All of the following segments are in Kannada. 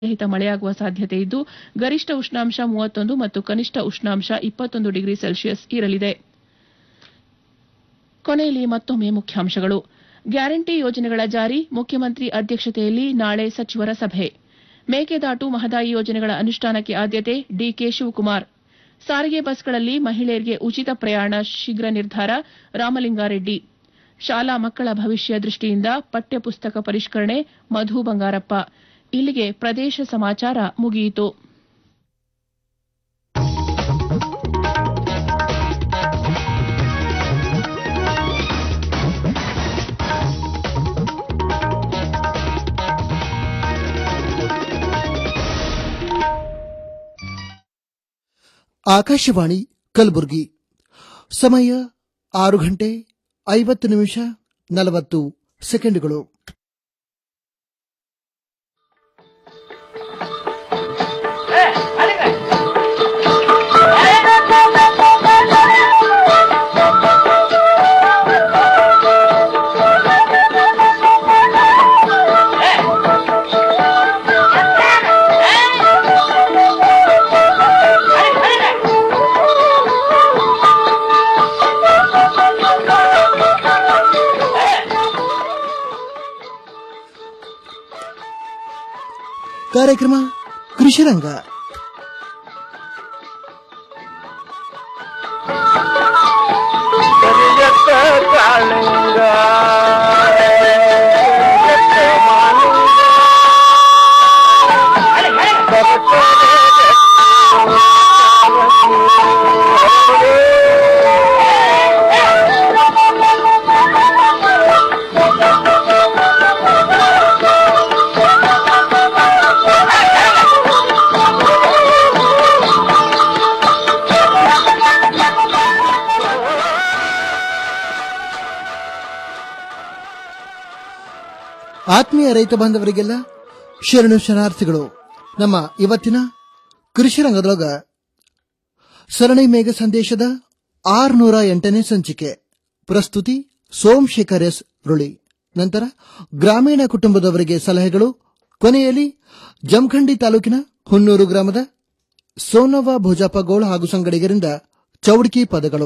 ರಹಿತ ಮಳೆಯಾಗುವ ಸಾಧ್ಯತೆ ಇದ್ದು ಗರಿಷ್ಠ ಉಷ್ಣಾಂಶ ಮೂವತ್ತೊಂದು ಮತ್ತು ಕನಿಷ್ಠ ಉಷ್ಣಾಂಶ ಇಪ್ಪತ್ತೊಂದು ಡಿಗ್ರಿ ಸೆಲ್ಸಿಯಸ್ ಇರಲಿದೆ ಕೊನೆಯಲ್ಲಿ ಮತ್ತೊಮ್ಮೆ ಮುಖ್ಯಾಂಶಗಳು ಗ್ಯಾರಂಟಿ ಯೋಜನೆಗಳ ಜಾರಿ ಮುಖ್ಯಮಂತ್ರಿ ಅಧ್ಯಕ್ಷತೆಯಲ್ಲಿ ನಾಳೆ ಸಚಿವರ ಸಭೆ ಮೇಕೆದಾಟು ಮಹದಾಯಿ ಯೋಜನೆಗಳ ಅನುಷ್ಠಾನಕ್ಕೆ ಆದ್ಯತೆ ಡಿಕೆ ಶಿವಕುಮಾರ್ ಸಾರಿಗೆ ಬಸ್ಗಳಲ್ಲಿ ಮಹಿಳೆಯರಿಗೆ ಉಚಿತ ಪ್ರಯಾಣ ಶೀಘ್ರ ನಿರ್ಧಾರ ರಾಮಲಿಂಗಾರೆಡ್ಡಿ ಶಾಲಾ ಮಕ್ಕಳ ಭವಿಷ್ಯ ದೃಷ್ಟಿಯಿಂದ ಪಠ್ಯಪುಸ್ತಕ ಪರಿಷ್ಕರಣೆ ಮಧು ಬಂಗಾರಪ್ಪ ಇಲ್ಲಿಗೆ ಪ್ರದೇಶ ಸಮಾಚಾರ ಮುಗಿಯಿತು ಆಕಾಶವಾಣಿ ಕಲಬುರಗಿ ಸಮಯ ಆರು ಗಂಟೆ ಐವತ್ತು ನಿಮಿಷ ನಲವತ್ತು ಸೆಕೆಂಡುಗಳು ಕಾರ್ಯಕ್ರಮ ಕೃಷಿರಂಗ ಕರಿಯತ್ತ ಕಾಳಿಂಗ ಕರಿಯತ್ತ ಮಾಲಿಂಗ ಆತ್ಮೀಯ ರೈತ ಬಾಂಧವರಿಗೆಲ್ಲ ಶರಣು ಶರಣಾರ್ಥಿಗಳು ನಮ್ಮ ಇವತ್ತಿನ ಕೃಷಿರಂಗದೊಳಗ ಸರಣಿ ಮೇಘ ಸಂದೇಶದ ಆರುನೂರ ಎಂಟನೇ ಸಂಚಿಕೆ ಪ್ರಸ್ತುತಿ ಸೋಮಶೇಖರ್ ಎಸ್ ರುಳಿ ನಂತರ ಗ್ರಾಮೀಣ ಕುಟುಂಬದವರಿಗೆ ಸಲಹೆಗಳು ಕೊನೆಯಲ್ಲಿ ಜಮಖಂಡಿ ತಾಲೂಕಿನ ಹುನ್ನೂರು ಗ್ರಾಮದ ಸೋನವ್ವ ಭೋಜಪ್ಪ ಗೋಳ ಹಾಗೂ ಸಂಗಡಿಗರಿಂದ ಚೌಡ್ಕಿ ಪದಗಳು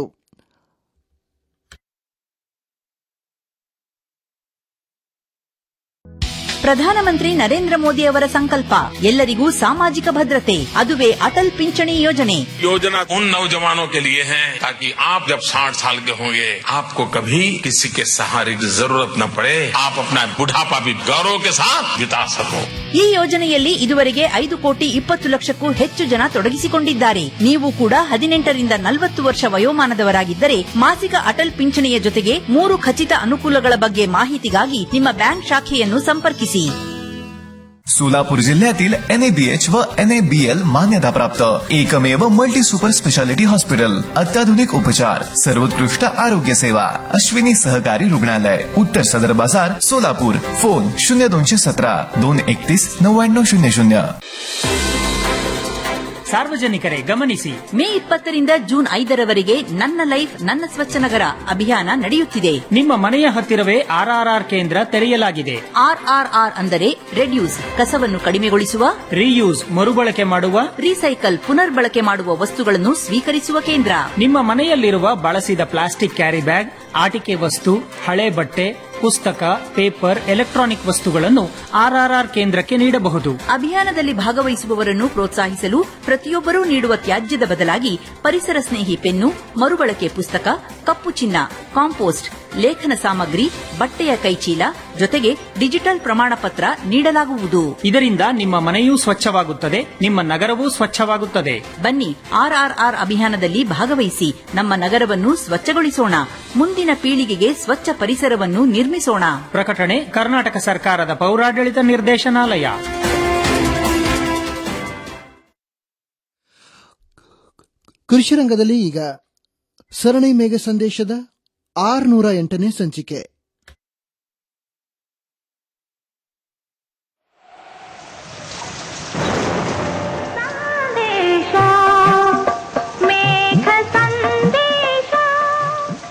ಪ್ರಧಾನಮಂತ್ರಿ ನರೇಂದ್ರ ಮೋದಿ ಅವರ ಸಂಕಲ್ಪ ಎಲ್ಲರಿಗೂ ಸಾಮಾಜಿಕ ಭದ್ರತೆ ಅದುವೇ ಅಟಲ್ ಪಿಂಚಣಿ ಯೋಜನೆ योजना उन नौजवानों के लिए है ताकि आप जब 60 साल के होंगे आपको कभी किसी के सहारे की जरूरत न पड़े आप अपना बुढ़ापा भी गौरव के साथ बिता सको ಈ ಯೋಜನೆಯಲ್ಲಿ ಇದುವರೆಗೆ ಐದು ಕೋಟಿ ಇಪ್ಪತ್ತು ಲಕ್ಷಕ್ಕೂ ಹೆಚ್ಚು ಜನ ತೊಡಗಿಸಿಕೊಂಡಿದ್ದಾರೆ ನೀವು ಕೂಡ ಹದಿನೆಂಟರಿಂದ ನಲವತ್ತು ವರ್ಷ ವಯೋಮಾನದವರಾಗಿದ್ದರೆ ಮಾಸಿಕ ಅಟಲ್ ಪಿಂಚಣಿಯ ಜೊತೆಗೆ ಮೂರು ಖಚಿತ ಅನುಕೂಲಗಳ ಬಗ್ಗೆ ಮಾಹಿತಿಗಾಗಿ ನಿಮ್ಮ ಬ್ಯಾಂಕ್ ಶಾಖೆಯನ್ನು ಸಂಪರ್ಕಿಸಿ सोलापूर जिल्ह्यातील एनएबीएच व एनएबीएल मान्यताप्राप्त एकमेव मल्टी सुपर स्पेशालिटी हॉस्पिटल अत्याधुनिक उपचार सर्वोत्कृष्ट आरोग्य सेवा अश्विनी सहकारी रुग्णालय उत्तर सदर बाजार सोलापूर फोन शून्य दोनशे सतरा दोन एकतीस नव्याण्णव शून्य शून्य ಸಾರ್ವಜನಿಕರೇ ಗಮನಿಸಿ ಮೇ ಇಪ್ಪತ್ತರಿಂದ ಜೂನ್ ಐದರವರೆಗೆ ನನ್ನ ಲೈಫ್ ನನ್ನ ಸ್ವಚ್ಛ ನಗರ ಅಭಿಯಾನ ನಡೆಯುತ್ತಿದೆ ನಿಮ್ಮ ಮನೆಯ ಹತ್ತಿರವೇ ಆರ್ಆರ್ಆರ್ ಕೇಂದ್ರ ತೆರೆಯಲಾಗಿದೆ ಆರ್ಆರ್ಆರ್ ಅಂದರೆ ರೆಡ್ಯೂಸ್ ಕಸವನ್ನು ಕಡಿಮೆಗೊಳಿಸುವ ರೀಯೂಸ್ ಮರುಬಳಕೆ ಮಾಡುವ ರೀಸೈಕಲ್ ಪುನರ್ಬಳಕೆ ಮಾಡುವ ವಸ್ತುಗಳನ್ನು ಸ್ವೀಕರಿಸುವ ಕೇಂದ್ರ ನಿಮ್ಮ ಮನೆಯಲ್ಲಿರುವ ಬಳಸಿದ ಪ್ಲಾಸ್ಟಿಕ್ ಕ್ಯಾರಿ ಬ್ಯಾಗ್ ಆಟಿಕೆ ವಸ್ತು ಹಳೆ ಬಟ್ಟೆ ಪುಸ್ತಕ ಪೇಪರ್ ಎಲೆಕ್ಟ್ರಾನಿಕ್ ವಸ್ತುಗಳನ್ನು ಆರ್ಆರ್ಆರ್ ಕೇಂದ್ರಕ್ಕೆ ನೀಡಬಹುದು ಅಭಿಯಾನದಲ್ಲಿ ಭಾಗವಹಿಸುವವರನ್ನು ಪ್ರೋತ್ಸಾಹಿಸಲು ಪ್ರತಿಯೊಬ್ಬರೂ ನೀಡುವ ತ್ಯಾಜ್ಯದ ಬದಲಾಗಿ ಪರಿಸರ ಸ್ನೇಹಿ ಪೆನ್ನು ಮರುಬಳಕೆ ಪುಸ್ತಕ ಕಪ್ಪು ಚಿನ್ನ ಕಾಂಪೋಸ್ಟ್ ಲೇಖನ ಸಾಮಗ್ರಿ ಬಟ್ಟೆಯ ಕೈಚೀಲ ಜೊತೆಗೆ ಡಿಜಿಟಲ್ ಪ್ರಮಾಣ ಪತ್ರ ನೀಡಲಾಗುವುದು ಇದರಿಂದ ನಿಮ್ಮ ಮನೆಯೂ ಸ್ವಚ್ಛವಾಗುತ್ತದೆ ನಿಮ್ಮ ನಗರವೂ ಸ್ವಚ್ಛವಾಗುತ್ತದೆ ಬನ್ನಿ ಆರ್ಆರ್ಆರ್ ಅಭಿಯಾನದಲ್ಲಿ ಭಾಗವಹಿಸಿ ನಮ್ಮ ನಗರವನ್ನು ಸ್ವಚ್ಛಗೊಳಿಸೋಣ ಮುಂದಿನ ಪೀಳಿಗೆಗೆ ಸ್ವಚ್ಛ ಪರಿಸರವನ್ನು ನಿರ್ಮಿಸೋಣ ಪ್ರಕಟಣೆ ಕರ್ನಾಟಕ ಸರ್ಕಾರದ ಪೌರಾಡಳಿತ ನಿರ್ದೇಶನಾಲಯ ಕೃಷಿರಂಗದಲ್ಲಿ ಈಗ ಸರಣಿ ಮೇಘ ಸಂದೇಶದ ಆರುನೂರ ಎಂಟನೇ ಸಂಚಿಕೆ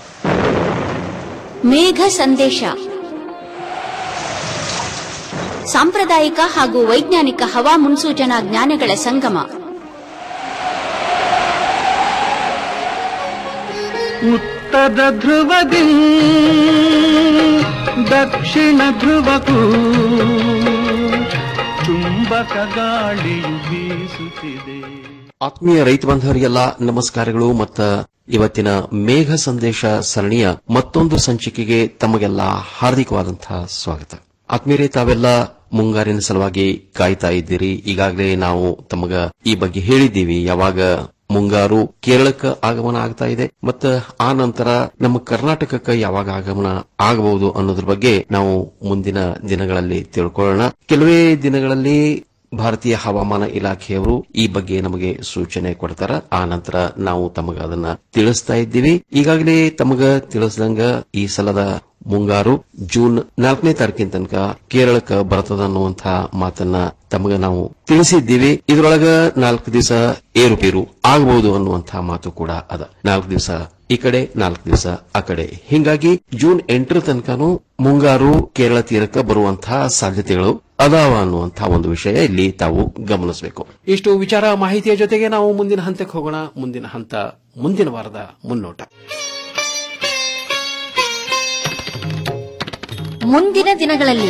ಮೇಘ ಸಂದೇಶ ಸಾಂಪ್ರದಾಯಿಕ ಹಾಗೂ ವೈಜ್ಞಾನಿಕ ಹವಾ ಮುನ್ಸೂಚನಾ ಜ್ಞಾನಗಳ ಸಂಗಮ ಉತ್ತರ ಧ್ರುವದಿ ದಕ್ಷಿಣ ಧ್ರುವಕ್ಕೂ ಚುಂಬಕ ಗಾಳಿಯು ಬೀಸುತ್ತಿದೆ ಆತ್ಮೀಯ ರೈತ ಬಾಂಧವರಿಗೆಲ್ಲ ನಮಸ್ಕಾರಗಳು ಮತ್ತ ಇವತ್ತಿನ ಮೇಘ ಸಂದೇಶ ಸರಣಿಯ ಮತ್ತೊಂದು ಸಂಚಿಕೆಗೆ ತಮಗೆಲ್ಲ ಹಾರ್ದಿಕವಾದಂತಹ ಸ್ವಾಗತ ಆತ್ಮೀಯರೇ ತಾವೆಲ್ಲ ಮುಂಗಾರಿನ ಸಲುವಾಗಿ ಕಾಯ್ತಾ ಇದ್ದೀರಿ ಈಗಾಗಲೇ ನಾವು ತಮಗ ಈ ಬಗ್ಗೆ ಹೇಳಿದ್ದೀವಿ ಯಾವಾಗ ಮುಂಗಾರು ಕೇರಳಕ್ಕೆ ಆಗಮನ ಆಗ್ತಾ ಇದೆ ಮತ್ತ ಆ ನಂತರ ನಮ್ಮ ಕರ್ನಾಟಕಕ್ಕೆ ಯಾವಾಗ ಆಗಮನ ಆಗಬಹುದು ಅನ್ನೋದ್ರ ಬಗ್ಗೆ ನಾವು ಮುಂದಿನ ದಿನಗಳಲ್ಲಿ ತಿಳ್ಕೊಳ್ಳೋಣ ಕೆಲವೇ ದಿನಗಳಲ್ಲಿ ಭಾರತೀಯ ಹವಾಮಾನ ಇಲಾಖೆಯವರು ಈ ಬಗ್ಗೆ ನಮಗೆ ಸೂಚನೆ ಕೊಡ್ತಾರ ಆ ನಂತರ ನಾವು ತಮಗ ಅದನ್ನ ತಿಳಿಸ್ತಾ ಇದ್ದೀವಿ ಈಗಾಗಲೇ ತಮಗ ತಿಳಿಸ್ದಂಗ ಈ ಸಲದ ಮುಂಗಾರು ಜೂನ್ ನಾಲ್ಕನೇ ತಾರೀಕಿನ ತನಕ ಕೇರಳಕ್ಕೆ ಬರ್ತದ ಅನ್ನುವಂತಹ ಮಾತನ್ನ ತಮಗ ನಾವು ತಿಳಿಸಿದ್ದೀವಿ ಇದರೊಳಗ ನಾಲ್ಕು ದಿವಸ ಏರುಪೇರು ಆಗಬಹುದು ಅನ್ನುವಂತಹ ಮಾತು ಕೂಡ ಅದ ನಾಲ್ಕು ದಿವಸ ಈ ಕಡೆ ನಾಲ್ಕು ದಿವಸ ಆ ಕಡೆ ಹಿಂಗಾಗಿ ಜೂನ್ ಎಂಟರ ತನಕನೂ ಮುಂಗಾರು ಕೇರಳ ತೀರಕ್ಕೆ ಬರುವಂತಹ ಸಾಧ್ಯತೆಗಳು ಅದಾವ ಅನ್ನುವಂತಹ ಒಂದು ವಿಷಯ ಇಲ್ಲಿ ತಾವು ಗಮನಿಸಬೇಕು ಇಷ್ಟು ವಿಚಾರ ಮಾಹಿತಿಯ ಜೊತೆಗೆ ನಾವು ಮುಂದಿನ ಹಂತಕ್ಕೆ ಹೋಗೋಣ ಮುಂದಿನ ಹಂತ ಮುಂದಿನ ವಾರದ ಮುನ್ನೋಟ ಮುಂದಿನ ದಿನಗಳಲ್ಲಿ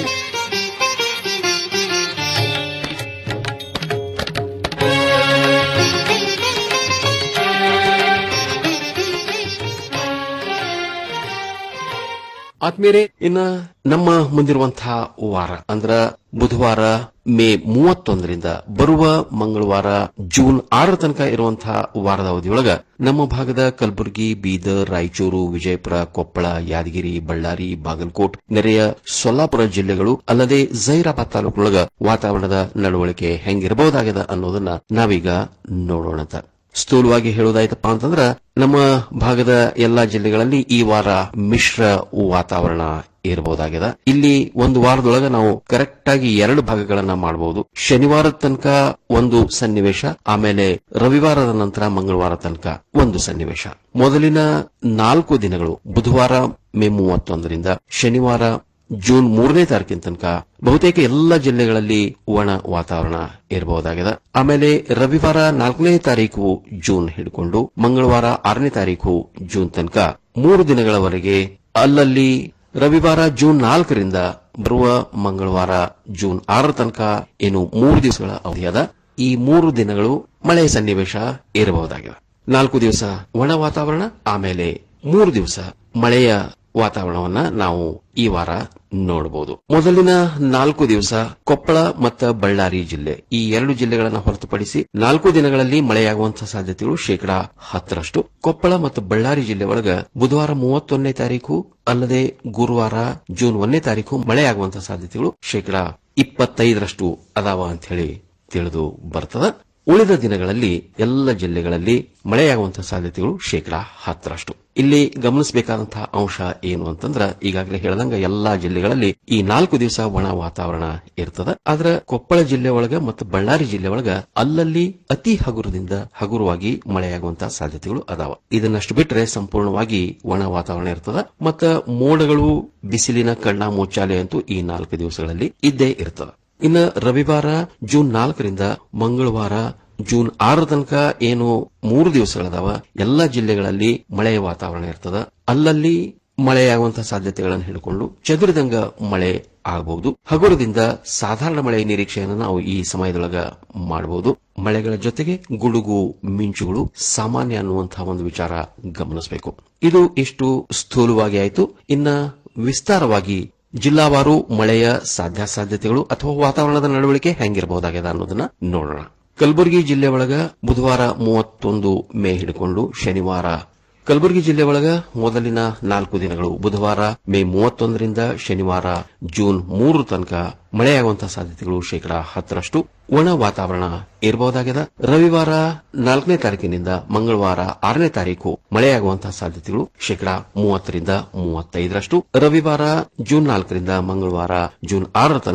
ಆತ್ಮೀಯರೇ ಇನ್ನ ನಮ್ಮ ಮುಂದಿರುವಂತಹ ವಾರ ಅಂದ್ರ ಬುಧವಾರ ಮೇ ಮೂವತ್ತೊಂದರಿಂದ ಬರುವ ಮಂಗಳವಾರ ಜೂನ್ ಆರರ ತನಕ ಇರುವಂತಹ ವಾರದ ಅವಧಿಯೊಳಗ ನಮ್ಮ ಭಾಗದ ಕಲಬುರಗಿ ಬೀದರ್ ರಾಯಚೂರು ವಿಜಯಪುರ ಕೊಪ್ಪಳ ಯಾದಗಿರಿ ಬಳ್ಳಾರಿ ಬಾಗಲಕೋಟ್ ನೆರೆಯ ಸೊಲ್ಲಾಪುರ ಜಿಲ್ಲೆಗಳು ಅಲ್ಲದೆ ಜೈರಾಬಾದ್ ತಾಲೂಕಿನೊಳಗ ವಾತಾವರಣದ ನಡವಳಿಕೆ ಹೆಂಗಿರಬಹುದಾಗಿದೆ ಅನ್ನೋದನ್ನ ನಾವೀಗ ನೋಡೋಣ ಸ್ಥೂಲವಾಗಿ ಹೇಳುವುದಾಯ್ತಪ್ಪ ಅಂತಂದ್ರ ನಮ್ಮ ಭಾಗದ ಎಲ್ಲಾ ಜಿಲ್ಲೆಗಳಲ್ಲಿ ಈ ವಾರ ಮಿಶ್ರ ವಾತಾವರಣ ಇರಬಹುದಾಗಿದೆ ಇಲ್ಲಿ ಒಂದು ವಾರದೊಳಗ ನಾವು ಕರೆಕ್ಟ್ ಆಗಿ ಎರಡು ಭಾಗಗಳನ್ನ ಮಾಡಬಹುದು ಶನಿವಾರದ ತನಕ ಒಂದು ಸನ್ನಿವೇಶ ಆಮೇಲೆ ರವಿವಾರದ ನಂತರ ಮಂಗಳವಾರ ತನಕ ಒಂದು ಸನ್ನಿವೇಶ ಮೊದಲಿನ ನಾಲ್ಕು ದಿನಗಳು ಬುಧವಾರ ಮೇ ಮೂವತ್ತೊಂದರಿಂದ ಶನಿವಾರ ಜೂನ್ ಮೂರನೇ ತಾರೀಕಿನ ತನಕ ಬಹುತೇಕ ಎಲ್ಲ ಜಿಲ್ಲೆಗಳಲ್ಲಿ ಒಣ ವಾತಾವರಣ ಇರಬಹುದಾಗಿದೆ ಆಮೇಲೆ ರವಿವಾರ ನಾಲ್ಕನೇ ತಾರೀಕು ಜೂನ್ ಹಿಡ್ಕೊಂಡು ಮಂಗಳವಾರ ಆರನೇ ತಾರೀಕು ಜೂನ್ ತನಕ ಮೂರು ದಿನಗಳವರೆಗೆ ಅಲ್ಲಲ್ಲಿ ರವಿವಾರ ಜೂನ್ ನಾಲ್ಕರಿಂದ ಬರುವ ಮಂಗಳವಾರ ಜೂನ್ ಆರರ ತನಕ ಏನು ಮೂರು ದಿವಸಗಳ ಅವಧಿಯಾದ ಈ ಮೂರು ದಿನಗಳು ಮಳೆ ಸನ್ನಿವೇಶ ಇರಬಹುದಾಗಿದೆ ನಾಲ್ಕು ದಿವಸ ಒಣ ವಾತಾವರಣ ಆಮೇಲೆ ಮೂರು ದಿವಸ ಮಳೆಯ ವಾತಾವರಣವನ್ನ ನಾವು ಈ ವಾರ ನೋಡಬಹುದು ಮೊದಲಿನ ನಾಲ್ಕು ದಿವಸ ಕೊಪ್ಪಳ ಮತ್ತು ಬಳ್ಳಾರಿ ಜಿಲ್ಲೆ ಈ ಎರಡು ಜಿಲ್ಲೆಗಳನ್ನು ಹೊರತುಪಡಿಸಿ ನಾಲ್ಕು ದಿನಗಳಲ್ಲಿ ಮಳೆಯಾಗುವಂತಹ ಸಾಧ್ಯತೆಗಳು ಶೇಕಡಾ ಹತ್ತರಷ್ಟು ಕೊಪ್ಪಳ ಮತ್ತು ಬಳ್ಳಾರಿ ಜಿಲ್ಲೆ ಒಳಗ ಬುಧವಾರ ಮೂವತ್ತೊಂದನೇ ತಾರೀಕು ಅಲ್ಲದೆ ಗುರುವಾರ ಜೂನ್ ಒಂದನೇ ತಾರೀಕು ಮಳೆಯಾಗುವಂತಹ ಸಾಧ್ಯತೆಗಳು ಶೇಕಡಾ ಇಪ್ಪತ್ತೈದರಷ್ಟು ಅದಾವ ಅಂತ ಹೇಳಿ ತಿಳಿದು ಬರ್ತದ ಉಳಿದ ದಿನಗಳಲ್ಲಿ ಎಲ್ಲ ಜಿಲ್ಲೆಗಳಲ್ಲಿ ಮಳೆಯಾಗುವಂತಹ ಸಾಧ್ಯತೆಗಳು ಶೇಕಡಾ ಹತ್ತರಷ್ಟು ಇಲ್ಲಿ ಗಮನಿಸಬೇಕಾದಂತಹ ಅಂಶ ಏನು ಅಂತಂದ್ರ ಈಗಾಗಲೇ ಹೇಳದಂಗ ಎಲ್ಲಾ ಜಿಲ್ಲೆಗಳಲ್ಲಿ ಈ ನಾಲ್ಕು ದಿವಸ ಒಣ ವಾತಾವರಣ ಇರ್ತದ ಆದ್ರ ಕೊಪ್ಪಳ ಜಿಲ್ಲೆ ಒಳಗ ಮತ್ತು ಬಳ್ಳಾರಿ ಜಿಲ್ಲೆ ಒಳಗ ಅಲ್ಲಲ್ಲಿ ಅತಿ ಹಗುರದಿಂದ ಹಗುರವಾಗಿ ಮಳೆಯಾಗುವಂತಹ ಸಾಧ್ಯತೆಗಳು ಅದಾವ ಇದನ್ನಷ್ಟು ಬಿಟ್ಟರೆ ಸಂಪೂರ್ಣವಾಗಿ ಒಣ ವಾತಾವರಣ ಇರ್ತದ ಮತ್ತ ಮೋಡಗಳು ಬಿಸಿಲಿನ ಕಣ್ಣ ಮುಚ್ಚಾಲೆ ಅಂತೂ ಈ ನಾಲ್ಕು ದಿವಸಗಳಲ್ಲಿ ಇದ್ದೇ ಇರ್ತದ ಇನ್ನು ರವಿವಾರ ಜೂನ್ ನಾಲ್ಕರಿಂದ ಮಂಗಳವಾರ ಜೂನ್ ಆರರ ತನಕ ಏನು ಮೂರು ದಿವಸಗಳದಾವ ಎಲ್ಲ ಜಿಲ್ಲೆಗಳಲ್ಲಿ ಮಳೆಯ ವಾತಾವರಣ ಇರ್ತದ ಅಲ್ಲಲ್ಲಿ ಮಳೆಯಾಗುವಂತಹ ಸಾಧ್ಯತೆಗಳನ್ನು ಹಿಡ್ಕೊಂಡು ಚದುರಿದಂಗ ಮಳೆ ಆಗಬಹುದು ಹಗುರದಿಂದ ಸಾಧಾರಣ ಮಳೆ ನಿರೀಕ್ಷೆಯನ್ನು ನಾವು ಈ ಸಮಯದೊಳಗ ಮಾಡಬಹುದು ಮಳೆಗಳ ಜೊತೆಗೆ ಗುಡುಗು ಮಿಂಚುಗಳು ಸಾಮಾನ್ಯ ಅನ್ನುವಂತಹ ಒಂದು ವಿಚಾರ ಗಮನಿಸಬೇಕು ಇದು ಇಷ್ಟು ಸ್ಥೂಲವಾಗಿ ಆಯಿತು ಇನ್ನ ವಿಸ್ತಾರವಾಗಿ ಜಿಲ್ಲಾವಾರು ಮಳೆಯ ಸಾಧ್ಯಾಸಾಧ್ಯತೆಗಳು ಅಥವಾ ವಾತಾವರಣದ ನಡವಳಿಕೆ ಹೆಂಗಿರಬಹುದಾಗಿದೆ ಅನ್ನೋದನ್ನ ನೋಡೋಣ ಕಲಬುರಗಿ ಜಿಲ್ಲೆ ಒಳಗ ಬುಧವಾರ ಮೂವತ್ತೊಂದು ಮೇ ಹಿಡ್ಕೊಂಡು ಶನಿವಾರ ಕಲಬುರಗಿ ಜಿಲ್ಲೆ ಒಳಗ ಮೊದಲಿನ ನಾಲ್ಕು ದಿನಗಳು ಬುಧವಾರ ಮೇ ಮೂವತ್ತೊಂದರಿಂದ ಶನಿವಾರ ಜೂನ್ ಮೂರು ತನಕ ಮಳೆಯಾಗುವಂತಹ ಸಾಧ್ಯತೆಗಳು ಶೇಕಡಾ ಹತ್ತರಷ್ಟು ಒಣ ವಾತಾವರಣ ಇರಬಹುದಾಗಿದೆ ರವಿವಾರ ನಾಲ್ಕನೇ ತಾರೀಕಿನಿಂದ ಮಂಗಳವಾರ ಆರನೇ ತಾರೀಕು ಮಳೆಯಾಗುವಂತಹ ಸಾಧ್ಯತೆಗಳು ಶೇಕಡಾ ಮೂವತ್ತರಿಂದ ಮೂವತ್ತೈದರಷ್ಟು ರವಿವಾರ ಜೂನ್ ನಾಲ್ಕರಿಂದ ಮಂಗಳವಾರ ಜೂನ್ ಆರರ ತನಕ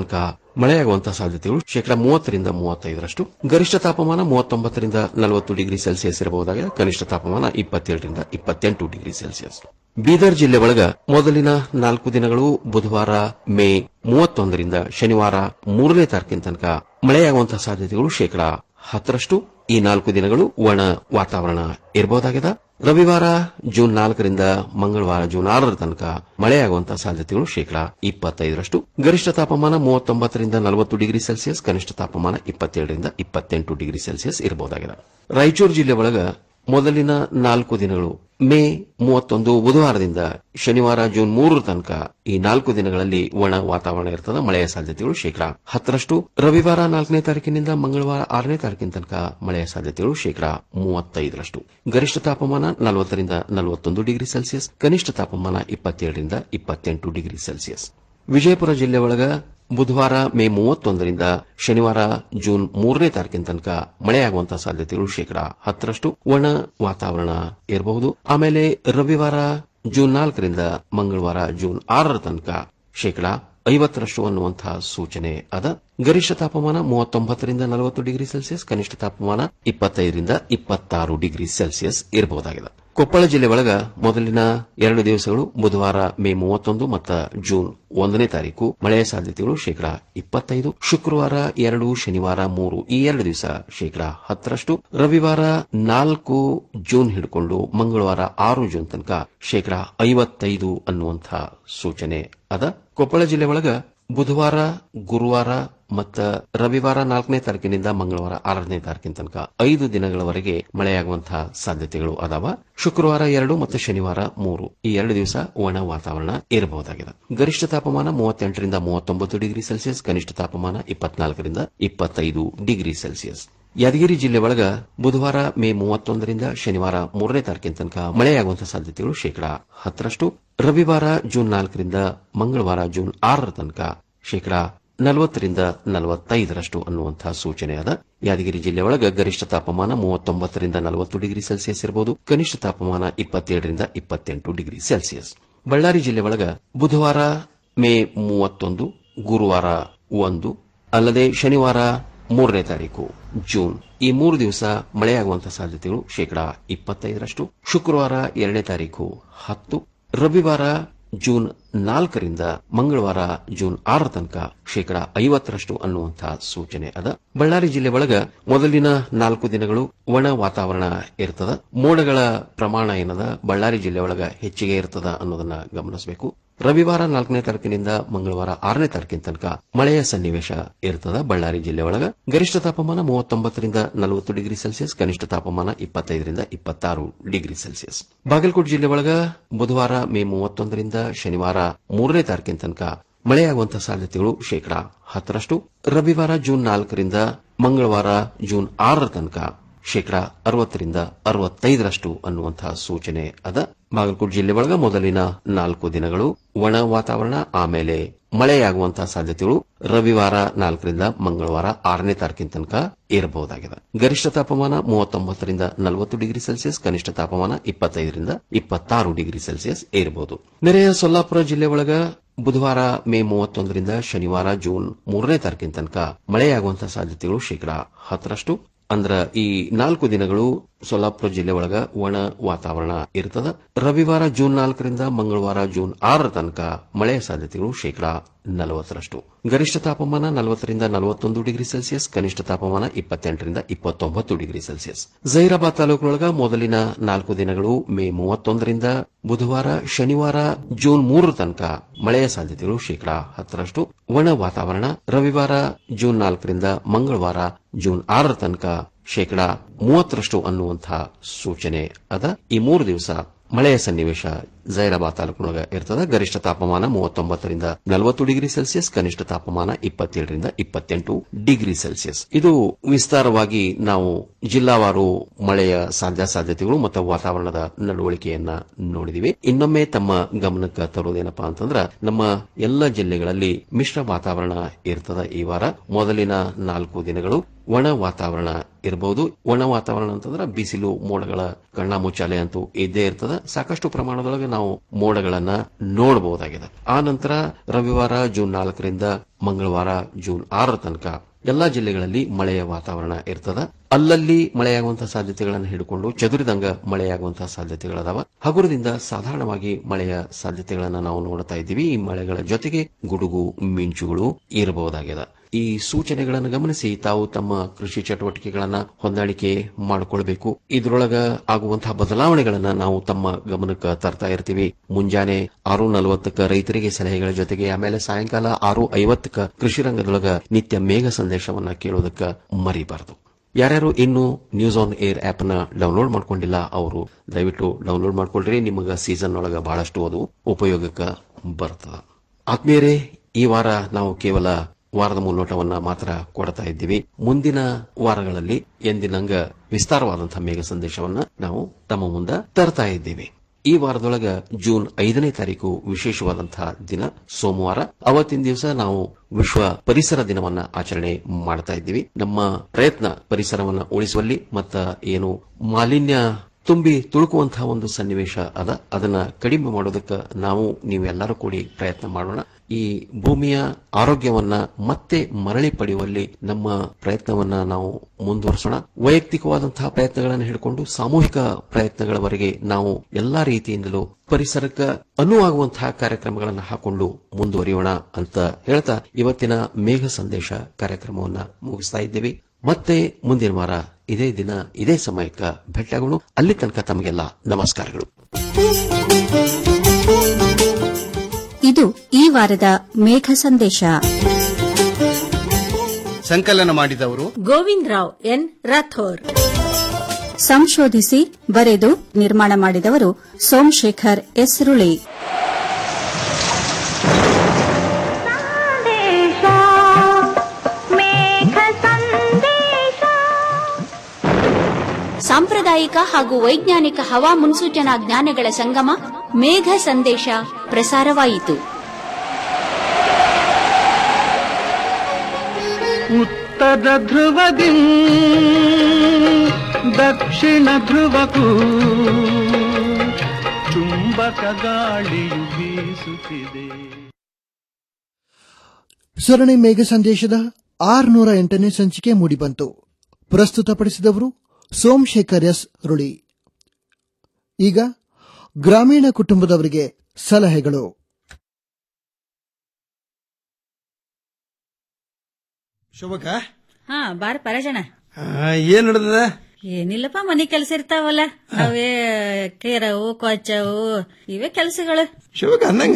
ಮಳೆಯಾಗುವಂತಹ ಸಾಧ್ಯತೆಗಳು ಶೇಕಡಾ ಮೂವತ್ತರಿಂದ ಮೂವತ್ತೈದರಷ್ಟು ಗರಿಷ್ಠ ತಾಪಮಾನ ಮೂವತ್ತೊಂಬತ್ತರಿಂದ ನಲವತ್ತು ಡಿಗ್ರಿ ಸೆಲ್ಸಿಯಸ್ ಇರಬಹುದಾಗಿದೆ ಕನಿಷ್ಠ ತಾಪಮಾನ ಇಪ್ಪತ್ತೇಳರಿಂದ ಇಪ್ಪತ್ತೆಂಟು ಡಿಗ್ರಿ ಸೆಲ್ಸಿಯಸ್ ಬೀದರ್ ಜಿಲ್ಲೆ ಒಳಗ ಮೊದಲಿನ ನಾಲ್ಕು ದಿನಗಳು ಬುಧವಾರ ಮೇ ಮೂವತ್ತೊಂದರಿಂದ ಶನಿವಾರ ಮೂರನೇ ತಾರೀಕಿನ ತನಕ ಮಳೆಯಾಗುವಂತಹ ಸಾಧ್ಯತೆಗಳು ಶೇಕಡಾ ಹತ್ತರಷ್ಟು ಈ ನಾಲ್ಕು ದಿನಗಳು ಒಣ ವಾತಾವರಣ ಇರಬಹುದಾಗಿದೆ ರವಿವಾರ ಜೂನ್ ನಾಲ್ಕರಿಂದ ಮಂಗಳವಾರ ಜೂನ್ ಆರರ ತನಕ ಮಳೆಯಾಗುವಂತಹ ಸಾಧ್ಯತೆಗಳು ಶೇಕಡಾ ಇಪ್ಪತ್ತೈದರಷ್ಟು ಗರಿಷ್ಠ ತಾಪಮಾನ ಮೂವತ್ತೊಂಬತ್ತರಿಂದ ನಲವತ್ತು ಡಿಗ್ರಿ ಸೆಲ್ಸಿಯಸ್ ಕನಿಷ್ಠ ತಾಪಮಾನ ಇಪ್ಪತ್ತೇಳರಿಂದ ಇಪ್ಪತ್ತೆಂಟು ಡಿಗ್ರಿ ಸೆಲ್ಸಿಯಸ್ ಇರಬಹುದಾಗಿದೆ ರಾಯಚೂರು ಜಿಲ್ಲೆ ಒಳಗ ಮೊದಲಿನ ನಾಲ್ಕು ದಿನಗಳು ಮೇ ಮೂವತ್ತೊಂದು ಬುಧವಾರದಿಂದ ಶನಿವಾರ ಜೂನ್ ಮೂರರ ತನಕ ಈ ನಾಲ್ಕು ದಿನಗಳಲ್ಲಿ ಒಣ ವಾತಾವರಣ ಇರ್ತದೆ ಮಳೆಯ ಸಾಧ್ಯತೆಗಳು ಶೇಕಡಾ ಹತ್ತರಷ್ಟು ರವಿವಾರ ನಾಲ್ಕನೇ ತಾರೀಕಿನಿಂದ ಮಂಗಳವಾರ ಆರನೇ ತಾರೀಕಿನ ತನಕ ಮಳೆಯ ಸಾಧ್ಯತೆಗಳು ಶೇಕಡಾ ಮೂವತ್ತೈದರಷ್ಟು ಗರಿಷ್ಠ ತಾಪಮಾನ ನಲವತ್ತರಿಂದ ನಲವತ್ತೊಂದು ಡಿಗ್ರಿ ಸೆಲ್ಸಿಯಸ್ ಕನಿಷ್ಠ ತಾಪಮಾನ ಇಪ್ಪತ್ತೇಳರಿಂದ ಇಪ್ಪತ್ತೆಂಟು ಡಿಗ್ರಿ ಸೆಲ್ಸಿಯಸ್ ವಿಜಯಪುರ ಜಿಲ್ಲೆ ಒಳಗ ಬುಧವಾರ ಮೇ ಮೂವತ್ತೊಂದರಿಂದ ಶನಿವಾರ ಜೂನ್ ಮೂರನೇ ತಾರೀಕಿನ ತನಕ ಮಳೆಯಾಗುವಂತಹ ಸಾಧ್ಯತೆಗಳು ಶೇಕಡಾ ಹತ್ತರಷ್ಟು ಒಣ ವಾತಾವರಣ ಇರಬಹುದು ಆಮೇಲೆ ರವಿವಾರ ಜೂನ್ ನಾಲ್ಕರಿಂದ ಮಂಗಳವಾರ ಜೂನ್ ಆರರ ತನಕ ಶೇಕಡಾ ಐವತ್ತರಷ್ಟು ಅನ್ನುವಂತಹ ಸೂಚನೆ ಅದ ಗರಿಷ್ಠ ತಾಪಮಾನ ಮೂವತ್ತೊಂಬತ್ತರಿಂದ ನಲವತ್ತು ಡಿಗ್ರಿ ಸೆಲ್ಸಿಯಸ್ ಕನಿಷ್ಠ ತಾಪಮಾನ ಇಪ್ಪತ್ತೈದರಿಂದ ಇಪ್ಪತ್ತಾರು ಡಿಗ್ರಿ ಸೆಲ್ಸಿಯಸ್ ಇರಬಹುದಾಗಿದೆ ಕೊಪ್ಪಳ ಜಿಲ್ಲೆ ಒಳಗ ಮೊದಲಿನ ಎರಡು ದಿವಸಗಳು ಬುಧವಾರ ಮೇ ಮೂವತ್ತೊಂದು ಮತ್ತು ಜೂನ್ ಒಂದನೇ ತಾರೀಕು ಮಳೆಯ ಸಾಧ್ಯತೆಗಳು ಶೇಕಡಾ ಇಪ್ಪತ್ತೈದು ಶುಕ್ರವಾರ ಎರಡು ಶನಿವಾರ ಮೂರು ಈ ಎರಡು ದಿವಸ ಶೇಕಡಾ ಹತ್ತರಷ್ಟು ರವಿವಾರ ನಾಲ್ಕು ಜೂನ್ ಹಿಡ್ಕೊಂಡು ಮಂಗಳವಾರ ಆರು ಜೂನ್ ತನಕ ಶೇಕಡಾ ಐವತ್ತೈದು ಅನ್ನುವಂತಹ ಸೂಚನೆ ಅದ ಕೊಪ್ಪಳ ಜಿಲ್ಲೆ ಒಳಗ ಬುಧವಾರ ಗುರುವಾರ ಮತ್ತು ರವಿವಾರ ನಾಲ್ಕನೇ ತಾರೀಕಿನಿಂದ ಮಂಗಳವಾರ ಆರನೇ ತಾರೀಕಿನ ತನಕ ಐದು ದಿನಗಳವರೆಗೆ ಮಳೆಯಾಗುವಂತಹ ಸಾಧ್ಯತೆಗಳು ಅದಾವ ಶುಕ್ರವಾರ ಎರಡು ಮತ್ತು ಶನಿವಾರ ಮೂರು ಈ ಎರಡು ದಿವಸ ಒಣ ವಾತಾವರಣ ಇರಬಹುದಾಗಿದೆ ಗರಿಷ್ಠ ತಾಪಮಾನ ಮೂವತ್ತೆಂಟರಿಂದ ಮೂವತ್ತೊಂಬತ್ತು ಡಿಗ್ರಿ ಸೆಲ್ಸಿಯಸ್ ಕನಿಷ್ಠ ತಾಪಮಾನ ಇಪ್ಪತ್ನಾಲ್ಕರಿಂದ ಇಪ್ಪತ್ತೈದು ಡಿಗ್ರಿ ಸೆಲ್ಸಿಯಸ್ ಯಾದಗಿರಿ ಜಿಲ್ಲೆ ಒಳಗ ಬುಧವಾರ ಮೇ ಮೂವತ್ತೊಂದರಿಂದ ಶನಿವಾರ ಮೂರನೇ ತಾರೀಕಿನ ತನಕ ಮಳೆಯಾಗುವಂತಹ ಸಾಧ್ಯತೆಗಳು ಶೇಕಡಾ ಹತ್ತರಷ್ಟು ರವಿವಾರ ಜೂನ್ ನಾಲ್ಕರಿಂದ ಮಂಗಳವಾರ ಜೂನ್ ಆರರ ತನಕ ಶೇಕಡಾ ನಲವತ್ತರಿಂದ ನಲವತ್ತೈದರಷ್ಟು ಅನ್ನುವಂತಹ ಸೂಚನೆ ಅದ ಯಾದಗಿರಿ ಜಿಲ್ಲೆ ಒಳಗ ಗರಿಷ್ಠ ತಾಪಮಾನ ಮೂವತ್ತೊಂಬತ್ತರಿಂದ ನಲವತ್ತು ಡಿಗ್ರಿ ಸೆಲ್ಸಿಯಸ್ ಇರಬಹುದು ಕನಿಷ್ಠ ತಾಪಮಾನ ಇಪ್ಪತ್ತೇಳರಿಂದ ಇಪ್ಪತ್ತೆಂಟು ಡಿಗ್ರಿ ಸೆಲ್ಸಿಯಸ್ ಬಳ್ಳಾರಿ ಜಿಲ್ಲೆ ಒಳಗ ಬುಧವಾರ ಮೇ ಮೂವತ್ತೊಂದು ಗುರುವಾರ ಒಂದು ಅಲ್ಲದೆ ಶನಿವಾರ ಮೂರನೇ ತಾರೀಕು ಜೂನ್ ಈ ಮೂರು ದಿವಸ ಮಳೆಯಾಗುವಂತಹ ಸಾಧ್ಯತೆಗಳು ಶೇಕಡಾ ಇಪ್ಪತ್ತೈದರಷ್ಟು ಶುಕ್ರವಾರ ಎರಡನೇ ತಾರೀಕು ಹತ್ತು ರವಿವಾರ ಜೂನ್ ನಾಲ್ಕರಿಂದ ಮಂಗಳವಾರ ಜೂನ್ ಆರರ ತನಕ ಶೇಕಡಾ ಐವತ್ತರಷ್ಟು ಅನ್ನುವಂತಹ ಸೂಚನೆ ಅದ ಬಳ್ಳಾರಿ ಜಿಲ್ಲೆ ಒಳಗ ಮೊದಲಿನ ನಾಲ್ಕು ದಿನಗಳು ಒಣ ವಾತಾವರಣ ಇರ್ತದ ಮೋಡಗಳ ಪ್ರಮಾಣ ಏನದ ಬಳ್ಳಾರಿ ಜಿಲ್ಲೆ ಒಳಗ ಹೆಚ್ಚಿಗೆ ಇರ್ತದ ಅನ್ನೋದನ್ನ ಗಮನಿಸಬೇಕು ರವಿವಾರ ನಾಲ್ಕನೇ ತಾರೀಕಿನಿಂದ ಮಂಗಳವಾರ ಆರನೇ ತಾರೀಕಿನ ತನಕ ಮಳೆಯ ಸನ್ನಿವೇಶ ಇರ್ತದ ಬಳ್ಳಾರಿ ಜಿಲ್ಲೆ ಒಳಗ ಗರಿಷ್ಠ ತಾಪಮಾನ ಮೂವತ್ತೊಂಬತ್ತರಿಂದ ನಲವತ್ತು ಡಿಗ್ರಿ ಸೆಲ್ಸಿಯಸ್ ಕನಿಷ್ಠ ತಾಪಮಾನ ಇಪ್ಪತ್ತೈದರಿಂದ ಇಪ್ಪತ್ತಾರು ಡಿಗ್ರಿ ಸೆಲ್ಸಿಯಸ್ ಬಾಗಲಕೋಟೆ ಜಿಲ್ಲೆ ಒಳಗ ಬುಧವಾರ ಮೇ ಮೂವತ್ತೊಂದರಿಂದ ಶನಿವಾರ ಮೂರನೇ ತಾರೀಕಿನ ತನಕ ಮಳೆಯಾಗುವಂತಹ ಸಾಧ್ಯತೆಗಳು ಶೇಕಡಾ ಹತ್ತರಷ್ಟು ರವಿವಾರ ಜೂನ್ ನಾಲ್ಕರಿಂದ ಮಂಗಳವಾರ ಜೂನ್ ಆರರ ತನಕ ಶೇಕಡಾ ಅರವತ್ತರಿಂದ ಅರವತ್ತೈದರಷ್ಟು ಅನ್ನುವಂತಹ ಸೂಚನೆ ಅದ ಬಾಗಲಕೋಟೆ ಜಿಲ್ಲೆ ಒಳಗ ಮೊದಲಿನ ನಾಲ್ಕು ದಿನಗಳು ಒಣ ವಾತಾವರಣ ಆಮೇಲೆ ಮಳೆಯಾಗುವಂತಹ ಸಾಧ್ಯತೆಗಳು ರವಿವಾರ ನಾಲ್ಕರಿಂದ ಮಂಗಳವಾರ ಆರನೇ ತಾರೀಕಿನ ತನಕ ಇರಬಹುದಾಗಿದೆ ಗರಿಷ್ಠ ತಾಪಮಾನ ಮೂವತ್ತೊಂಬತ್ತರಿಂದ ನಲವತ್ತು ಡಿಗ್ರಿ ಸೆಲ್ಸಿಯಸ್ ಕನಿಷ್ಠ ತಾಪಮಾನ ಇಪ್ಪತ್ತೈದರಿಂದ ಇಪ್ಪತ್ತಾರು ಡಿಗ್ರಿ ಸೆಲ್ಸಿಯಸ್ ಇರಬಹುದು ನೆರೆಯ ಸೊಲ್ಲಾಪುರ ಜಿಲ್ಲೆ ಒಳಗ ಬುಧವಾರ ಮೇ ಮೂವತ್ತೊಂದರಿಂದ ಶನಿವಾರ ಜೂನ್ ಮೂರನೇ ತಾರೀಕಿನ ತನಕ ಮಳೆಯಾಗುವಂತಹ ಸಾಧ್ಯತೆಗಳು ಶೇಕಡಾ ಹತ್ತರಷ್ಟು ಅಂದ್ರ ಈ ನಾಲ್ಕು ದಿನಗಳು ಸೊಲ್ಲಾಪುರ ಜಿಲ್ಲೆ ಒಳಗ ಒಣ ವಾತಾವರಣ ಇರ್ತದ ರವಿವಾರ ಜೂನ್ ನಾಲ್ಕರಿಂದ ಮಂಗಳವಾರ ಜೂನ್ ಆರರ ತನಕ ಮಳೆಯ ಸಾಧ್ಯತೆಗಳು ಶೇಕಡಾ ನಲವತ್ತರಷ್ಟು ಗರಿಷ್ಠ ತಾಪಮಾನ ನಲವತ್ತರಿಂದ ನಲವತ್ತೊಂದು ಡಿಗ್ರಿ ಸೆಲ್ಸಿಯಸ್ ಕನಿಷ್ಠ ತಾಪಮಾನ ಇಪ್ಪತ್ತೆಂಟರಿಂದ ಇಪ್ಪತ್ತೊಂಬತ್ತು ಡಿಗ್ರಿ ಸೆಲ್ಸಿಯಸ್ ಜೈರಾಬಾದ್ ತಾಲೂಕಿನೊಳಗ ಮೊದಲಿನ ನಾಲ್ಕು ದಿನಗಳು ಮೇ ಮೂವತ್ತೊಂದರಿಂದ ಬುಧವಾರ ಶನಿವಾರ ಜೂನ್ ಮೂರರ ತನಕ ಮಳೆಯ ಸಾಧ್ಯತೆಗಳು ಶೇಕಡಾ ಹತ್ತರಷ್ಟು ಒಣ ವಾತಾವರಣ ರವಿವಾರ ಜೂನ್ ನಾಲ್ಕರಿಂದ ಮಂಗಳವಾರ ಜೂನ್ ಆರರ ತನಕ ಶೇಕಡಾ ಮೂವತ್ತರಷ್ಟು ಅನ್ನುವಂತಹ ಸೂಚನೆ ಅದ ಈ ಮೂರು ದಿವಸ ಮಳೆಯ ಸನ್ನಿವೇಶ ಜೈರಾಬಾದ್ ತಾಲೂಕಿನೊಳಗ ಇರ್ತದ ಗರಿಷ್ಠ ತಾಪಮಾನ ಮೂವತ್ತೊಂಬತ್ತರಿಂದ ನಲವತ್ತು ಡಿಗ್ರಿ ಸೆಲ್ಸಿಯಸ್ ಕನಿಷ್ಠ ತಾಪಮಾನ ಇಪ್ಪತ್ತೇಳರಿಂದ ಇಪ್ಪತ್ತೆಂಟು ಡಿಗ್ರಿ ಸೆಲ್ಸಿಯಸ್ ಇದು ವಿಸ್ತಾರವಾಗಿ ನಾವು ಜಿಲ್ಲಾವಾರು ಮಳೆಯ ಸಾಧ್ಯಾಸಾಧ್ಯತೆಗಳು ಮತ್ತು ವಾತಾವರಣದ ನಡವಳಿಕೆಯನ್ನ ನೋಡಿದಿವಿ ಇನ್ನೊಮ್ಮೆ ತಮ್ಮ ಗಮನಕ್ಕೆ ತರುವುದೇನಪ್ಪಾ ಅಂತಂದ್ರ ನಮ್ಮ ಎಲ್ಲ ಜಿಲ್ಲೆಗಳಲ್ಲಿ ಮಿಶ್ರ ವಾತಾವರಣ ಇರ್ತದ ಈ ವಾರ ಮೊದಲಿನ ನಾಲ್ಕು ದಿನಗಳು ಒಣ ವಾತಾವರಣ ಇರಬಹುದು ಒಣ ವಾತಾವರಣ ಅಂತಂದ್ರೆ ಬಿಸಿಲು ಮೋಡಗಳ ಕಣ್ಣ ಮುಚ್ಚಾಲೆ ಅಂತೂ ಇದ್ದೇ ಇರ್ತದ ಸಾಕಷ್ಟು ಪ್ರಮಾಣದೊಳಗೆ ನಾವು ಮೋಡಗಳನ್ನ ನೋಡಬಹುದಾಗಿದೆ ಆ ನಂತರ ರವಿವಾರ ಜೂನ್ ನಾಲ್ಕರಿಂದ ಮಂಗಳವಾರ ಜೂನ್ ಆರರ ತನಕ ಎಲ್ಲಾ ಜಿಲ್ಲೆಗಳಲ್ಲಿ ಮಳೆಯ ವಾತಾವರಣ ಇರ್ತದ ಅಲ್ಲಲ್ಲಿ ಮಳೆಯಾಗುವಂತಹ ಸಾಧ್ಯತೆಗಳನ್ನು ಹಿಡ್ಕೊಂಡು ಚದುರಿದಂಗ ಮಳೆಯಾಗುವಂತಹ ಸಾಧ್ಯತೆಗಳದಾವ ಹಗುರದಿಂದ ಸಾಧಾರಣವಾಗಿ ಮಳೆಯ ಸಾಧ್ಯತೆಗಳನ್ನ ನಾವು ನೋಡ್ತಾ ಇದ್ದೀವಿ ಈ ಮಳೆಗಳ ಜೊತೆಗೆ ಗುಡುಗು ಮಿಂಚುಗಳು ಇರಬಹುದಾಗಿದೆ ಈ ಸೂಚನೆಗಳನ್ನು ಗಮನಿಸಿ ತಾವು ತಮ್ಮ ಕೃಷಿ ಚಟುವಟಿಕೆಗಳನ್ನ ಹೊಂದಾಣಿಕೆ ಮಾಡಿಕೊಳ್ಬೇಕು ಇದ್ರೊಳಗ ಆಗುವಂತಹ ಬದಲಾವಣೆಗಳನ್ನ ನಾವು ತಮ್ಮ ಗಮನಕ್ಕೆ ತರ್ತಾ ಇರ್ತೀವಿ ಮುಂಜಾನೆ ಆರು ನಲವತ್ತಕ್ಕ ರೈತರಿಗೆ ಸಲಹೆಗಳ ಜೊತೆಗೆ ಆಮೇಲೆ ಸಾಯಂಕಾಲ ಆರು ಐವತ್ತಕ್ಕ ಕೃಷಿ ರಂಗದೊಳಗ ನಿತ್ಯ ಮೇಘ ಸಂದೇಶವನ್ನ ಕೇಳೋದಕ್ಕ ಮರಿಬಾರದು ಯಾರ್ಯಾರು ಇನ್ನು ನ್ಯೂಸ್ ಆನ್ ಏರ್ ಆಪ್ ನ ಡೌನ್ಲೋಡ್ ಮಾಡ್ಕೊಂಡಿಲ್ಲ ಅವರು ದಯವಿಟ್ಟು ಡೌನ್ಲೋಡ್ ಮಾಡ್ಕೊಳ್ರಿ ನಿಮಗ ಸೀಸನ್ ಒಳಗ ಬಹಳಷ್ಟು ಅದು ಉಪಯೋಗಕ್ಕೆ ಬರ್ತದ ಆತ್ಮೀಯರೇ ಈ ವಾರ ನಾವು ಕೇವಲ ವಾರದ ಮುನ್ನೋಟವನ್ನ ಮಾತ್ರ ಕೊಡ್ತಾ ಇದ್ದೀವಿ ಮುಂದಿನ ವಾರಗಳಲ್ಲಿ ಎಂದಿನಂಗ ವಿಸ್ತಾರವಾದಂತಹ ಮೇಘ ಸಂದೇಶವನ್ನ ನಾವು ತಮ್ಮ ಮುಂದೆ ತರ್ತಾ ಇದ್ದೀವಿ ಈ ವಾರದೊಳಗ ಜೂನ್ ಐದನೇ ತಾರೀಕು ವಿಶೇಷವಾದಂತಹ ದಿನ ಸೋಮವಾರ ಅವತ್ತಿನ ದಿವಸ ನಾವು ವಿಶ್ವ ಪರಿಸರ ದಿನವನ್ನ ಆಚರಣೆ ಮಾಡ್ತಾ ಇದ್ದೀವಿ ನಮ್ಮ ಪ್ರಯತ್ನ ಪರಿಸರವನ್ನ ಉಳಿಸುವಲ್ಲಿ ಮತ್ತ ಏನು ಮಾಲಿನ್ಯ ತುಂಬಿ ತುಳುಕುವಂತಹ ಒಂದು ಸನ್ನಿವೇಶ ಅದ ಅದನ್ನ ಕಡಿಮೆ ಮಾಡೋದಕ್ಕೆ ನಾವು ನೀವೆಲ್ಲರೂ ಕೂಡಿ ಪ್ರಯತ್ನ ಮಾಡೋಣ ಈ ಭೂಮಿಯ ಆರೋಗ್ಯವನ್ನ ಮತ್ತೆ ಮರಳಿ ಪಡೆಯುವಲ್ಲಿ ನಮ್ಮ ಪ್ರಯತ್ನವನ್ನ ನಾವು ಮುಂದುವರಿಸೋಣ ವೈಯಕ್ತಿಕವಾದಂತಹ ಪ್ರಯತ್ನಗಳನ್ನು ಹಿಡ್ಕೊಂಡು ಸಾಮೂಹಿಕ ಪ್ರಯತ್ನಗಳವರೆಗೆ ನಾವು ಎಲ್ಲಾ ರೀತಿಯಿಂದಲೂ ಪರಿಸರಕ್ಕೆ ಅನುವಾಗುವಂತಹ ಕಾರ್ಯಕ್ರಮಗಳನ್ನು ಹಾಕೊಂಡು ಮುಂದುವರಿಯೋಣ ಅಂತ ಹೇಳ್ತಾ ಇವತ್ತಿನ ಮೇಘ ಸಂದೇಶ ಕಾರ್ಯಕ್ರಮವನ್ನ ಮುಗಿಸ್ತಾ ಇದ್ದೀವಿ ಮತ್ತೆ ಮುಂದಿನ ವಾರ ಇದೇ ದಿನ ಇದೇ ಸಮಯಕ್ಕೆ ಭೇಟಿಯಾಗೋಣ ಅಲ್ಲಿ ತನಕ ತಮಗೆಲ್ಲ ನಮಸ್ಕಾರಗಳು ಇದು ಈ ವಾರದ ಮೇಘ ಸಂದೇಶ ಸಂಕಲನ ಮಾಡಿದವರು ಗೋವಿಂದ್ ರಾವ್ ಎನ್ ರಾಥೋರ್ ಸಂಶೋಧಿಸಿ ಬರೆದು ನಿರ್ಮಾಣ ಮಾಡಿದವರು ಸೋಮಶೇಖರ್ ಎಸ್ರುಳಿ ಸಾಂಪ್ರದಾಯಿಕ ಹಾಗೂ ವೈಜ್ಞಾನಿಕ ಹವಾ ಮುನ್ಸೂಚನಾ ಜ್ಞಾನಗಳ ಸಂಗಮ ಮೇಘ ಸಂದೇಶ ಪ್ರಸಾರವಾಯಿತು ಉತ್ತರ ಧ್ರುವದಿ ದಕ್ಷಿಣ ಧ್ರುವಕ್ಕೂ ಚುಂಬಕ ಗಾಳಿಯು ಬೀಸುತ್ತಿದೆ ಸರಣಿ ಮೇಘ ಸಂದೇಶದ ಆರುನೂರ ಎಂಟನೇ ಸಂಚಿಕೆ ಮೂಡಿಬಂತು ಪ್ರಸ್ತುತಪಡಿಸಿದವರು ಸೋಮಶೇಖರ್ ಎಸ್ ರುಳಿ ಈಗ ಗ್ರಾಮೀಣ ಕುಟುಂಬದವರಿಗೆ ಸಲಹೆಗಳು ಶೋಭಕ ಹಾ ಬಾರ ಪರಜಣ ಏನ್ ನಡೆದದ ಏನಿಲ್ಲಪ್ಪ ಮನಿ ಕೆಲಸ ಇರ್ತಾವಲ್ಲ ಅವೇ ಕೇರವು ಕೊಚ್ಚವು ಇವೇ ಕೆಲಸಗಳು ಶೋಭಕ ಅಂದಂಗ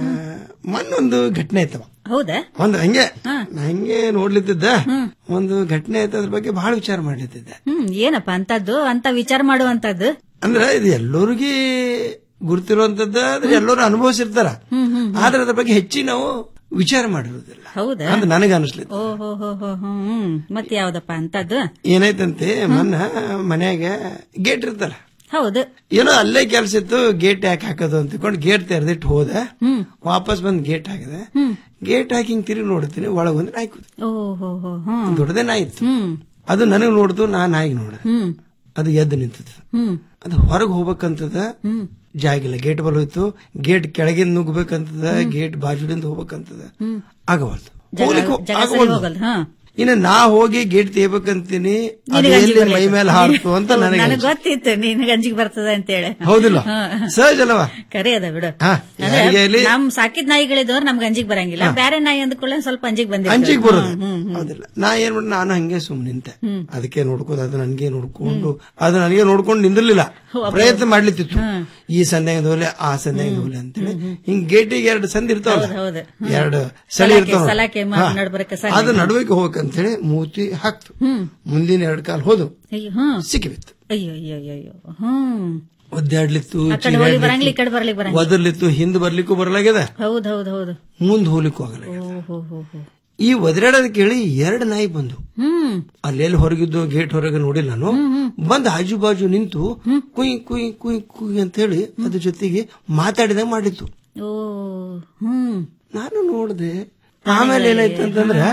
ಮೊನ್ನೊಂದು ಘಟನೆ ಐತವ ಹೌದಾ ಒಂದು ಹಂಗೆ ನಾ ಹಂಗೆ ನೋಡ್ಲಿತ್ತಿದ್ದ ಒಂದು ಘಟನೆ ಐತೆ ಅದ್ರ ಬಗ್ಗೆ ಬಹಳ ವಿಚಾರ ಮಾಡ್ಲಿತ್ತಿದ್ದೆ ಹ್ಮ್ ಏನಪ್ಪ ಅಂತದ್ದು ಅಂತ ವಿಚಾರ ಮಾಡುವಂತದ್ದು ಅಂದ್ರೆ ಇದು ಎಲ್ಲರಿಗೂ ಗುರುತಿರುವಂತದ್ದ ಆದ್ರೆ ಎಲ್ಲರೂ ಅನುಭವಿಸಿರ್ತಾರ ಆದ್ರೆ ಅದ್ರ ಬಗ್ಗೆ ಹೆಚ್ಚಿಗೆ ನಾವು ವಿಚಾರ ಮಾಡಿರೋದಿಲ್ಲ ಹೌದಾ ಅಂತ ನನಗೆ ಅನಿಸ್ಲಿತ್ತು ಓ ಹೋ ಹೋ ಹೋ ಹ್ಮ್ ಮತ್ತೆ ಯಾವ್ದಪ್ಪ ಅಂತದ್ದು ಏನಾಯ್ತಂತೆ ಮೊನ್ನ ಮನ್ಯಾಗ ಗೇಟ್ ಇರ್ತಲ್ಲ ಹೌದು ಏನೋ ಅಲ್ಲೇ ಕೆಲ್ಸ ಇತ್ತು ಗೇಟ್ ಯಾಕೆ ಹಾಕೋದು ಅಂತ ತಿಳ್ಕೊಂಡು ಗೇಟ್ ತೆರೆದಿಟ್ಟು ಹೋದೆ ವಾಪಸ್ ಬಂದ್ ಗೇಟ್ ಹಾಕಿದೆ ಗೇಟ್ ಹಾಕಿ ಹಿಂಗ್ ತಿರುಗಿ ನೋಡ್ತೀನಿ ಒಳಗೊಂದು ನಾಯಿ ಕೂತು ಓ ಹೋ ಹೋ ಹ್ಮ್ ದೊಡ್ಡದೇ ನಾಯಿ ಇತ್ತು ಅದು ನನಗ್ ನೋಡ್ತು ನಾ ನಾಯಿಗೆ ನೋಡಿದೆ ಹ್ಮ್ ಅದು ಎದ್ದು ನಿಂತದ ಹ್ಮ್ ಅದು ಹೊರಗೆ ಹೋಗ್ಬೇಕಂತದ ಜಾಗಿಲ್ಲ ಗೇಟ್ ಬಲ್ ಹೋಯ್ತು ಗೇಟ್ ಕೆಳಗಿಂದ ನುಗ್ಬೇಕಂತದ ಗೇಟ್ ಬಾಜುಡಿಂದ ಹೋಗ್ಬೇಕಂತದ ಆಗವಲ್ದು ಜಗ- ಹೋಗ್ಲಿಕ್ಕೆ ಜಗ ಸರಿ ಆಗವಲ್ದು. ಹೋಗಲ್ಲ, ಹಾ. ಇನ್ನು ನಾ ಹೋಗಿ ಗೇಟ್ ತೇಬೇಕಂತೀನಿ ಅದು ನಿನಗೆ ಎಲ್ಲಿ ಅಂಜಿಕೆ ಮೈ ಮೇಲೆ ಬರ್ಲಿಕ್ಕೆ. ಹಾರ್ತು ಅಂತ ಹೌದು, ನನಗೆ ನನಗ್ ಅನ್ಸ್ತು. ಗೊತ್ತಿತ್ತು ನಿನಗೆ ಅಂಜಿಗೆ ಬರ್ತದೆ ಅಂತೇಳಿ ಹೌದಿಲ್ಲ ಹಾ. ಸಹಜ ಅಲ್ಲವಾ ಕರೆ ಅದ ಬಿಡು ಹಾ, ಅಂದ್ರೆ ಯಾರಿಗೆ ಇಲ್ಲಿ- ನಮ್ ಸಾಕಿದ್ ನಾಯಿಗಳಿದ್ದವ್ರು ನಮ್ಗೆ ಅಂಜಿಗೆ ಬರಂಗಿಲ್ಲ ಬೇರೆ ನಾಯಿ ಅಂದ್ಕೊಳ್ಳೆ ಸ್ವಲ್ಪ ಅಂಜಿಗೆ ಬಂದಿರ್ತದೆ ಅಂಜಿಗೆ ಬರೋದು ಹ್ಮ್, ಹ್ಮ್, ಹ್ಮ್. ಹೌದಿಲ್ಲ ನಾ ಏನ್ ಮಾಡಿ ನಾನು ಹಂಗೆ ಸುಮ್ ನಿಂತೆ ಅದಕ್ಕೆ ನೋಡ್ಕೋದು ಅದು ನನಗೆ ನೋಡ್ಕೊಂಡು ಅದು ನನಗೆ ನೋಡ್ಕೊಂಡು ನಿಂದಿರ್ಲಿಲ್ಲ ಪ್ರಯತ್ನ ಮಾಡ್ಲಿತ್ತಿತ್ತು ಈ ಸಂಧ್ಯಾಗದ ಹೋಲೆ ಆ ಸಂಧ್ಯಾಗದ ಹೋಲೆ ಅಂತೇಳಿ ಹಿಂಗ್ ಗೇಟಿಗೆ ಎರಡು ಸಂಧಿ ಇರ್ತಾವಲ್ಲ ಹೌದು. ಎರಡು ಸಳಿ ಸಲಾಕೆ- ಇರ್ತಾವ ಸಲಾಕೆ ಮ- ನಡ್ಬರಕ್ಕೆ ಸಂಧಿ. ಅದು ನಡುವೆಗೆ ಹೋಗ್ಬೇಕಂತೇಳಿ ಮೂತಿ ಹಾಕ್ತು ಮುಂದಿನ ಎರಡು ಕಾಲ್ ಹೋದು ಅಯ್ಯೋ ಹ್ಮ್ ಸಿಕ್ಕಿಬಿತ್ತು ಅಯ್ಯೋ ಅಯ್ಯೋ ಅಯ್ಯೋ ಅಯ್ಯೋ ಹ್ಮ್ ಒದ್ದಾಡ್ಲಿತ್ತು ಆ ಕಡೆ ಹೋಗ್ಲಿಕ್ಕೆ ಬರಂಗಿಲ್ಲ ಈ ಕಡೆ ಬರ್ಲಿಕ್ಕೆ ಬರಂಗಿಲ್ಲ ಒದರ್ಲಿತ್ತು ಹಿಂದ್ ಬರ್ಲಿಕ್ಕೂ ಬರಲಾಗ್ಯದ ಹೌದ್ ಹೌದ್ ಹೌದು ಮುಂದ್ ಹೋಗ್ಲಿಕ್ಕೂ ಆಗಲ್ಲ ಓ ಹೋ ಹೋ ಹೋ ಈ ಒದರಾಡೋದ್ ಕೇಳಿ ಎರಡು ನಾಯಿ ಬಂದು ಹ್ಮ್ ಅಲ್ಲೆಲ್ಲಿ ಹೊರಗಿದ್ದು ಗೇಟ್ ಹೊರಗೆ ನೋಡಿಲ್ಲ ನಾನು ಬಂದ್ ಆಜು ಬಾಜು ನಿಂತು ಕುಯ್ ಕುಯ್ ಕುಯ್ ಕುಯ್ ಅಂತ ಹೇಳಿ ಅದ್ರ ಜೊತೆಗೆ ಮಾತಾಡಿದ ಮಾಡಿತ್ತು ಓ ಹ್ಮ್ ನಾನು ನೋಡ್ದೆ ಆಮೇಲೆ ಏನಾಯ್ತು ಅಂತಂದ್ರ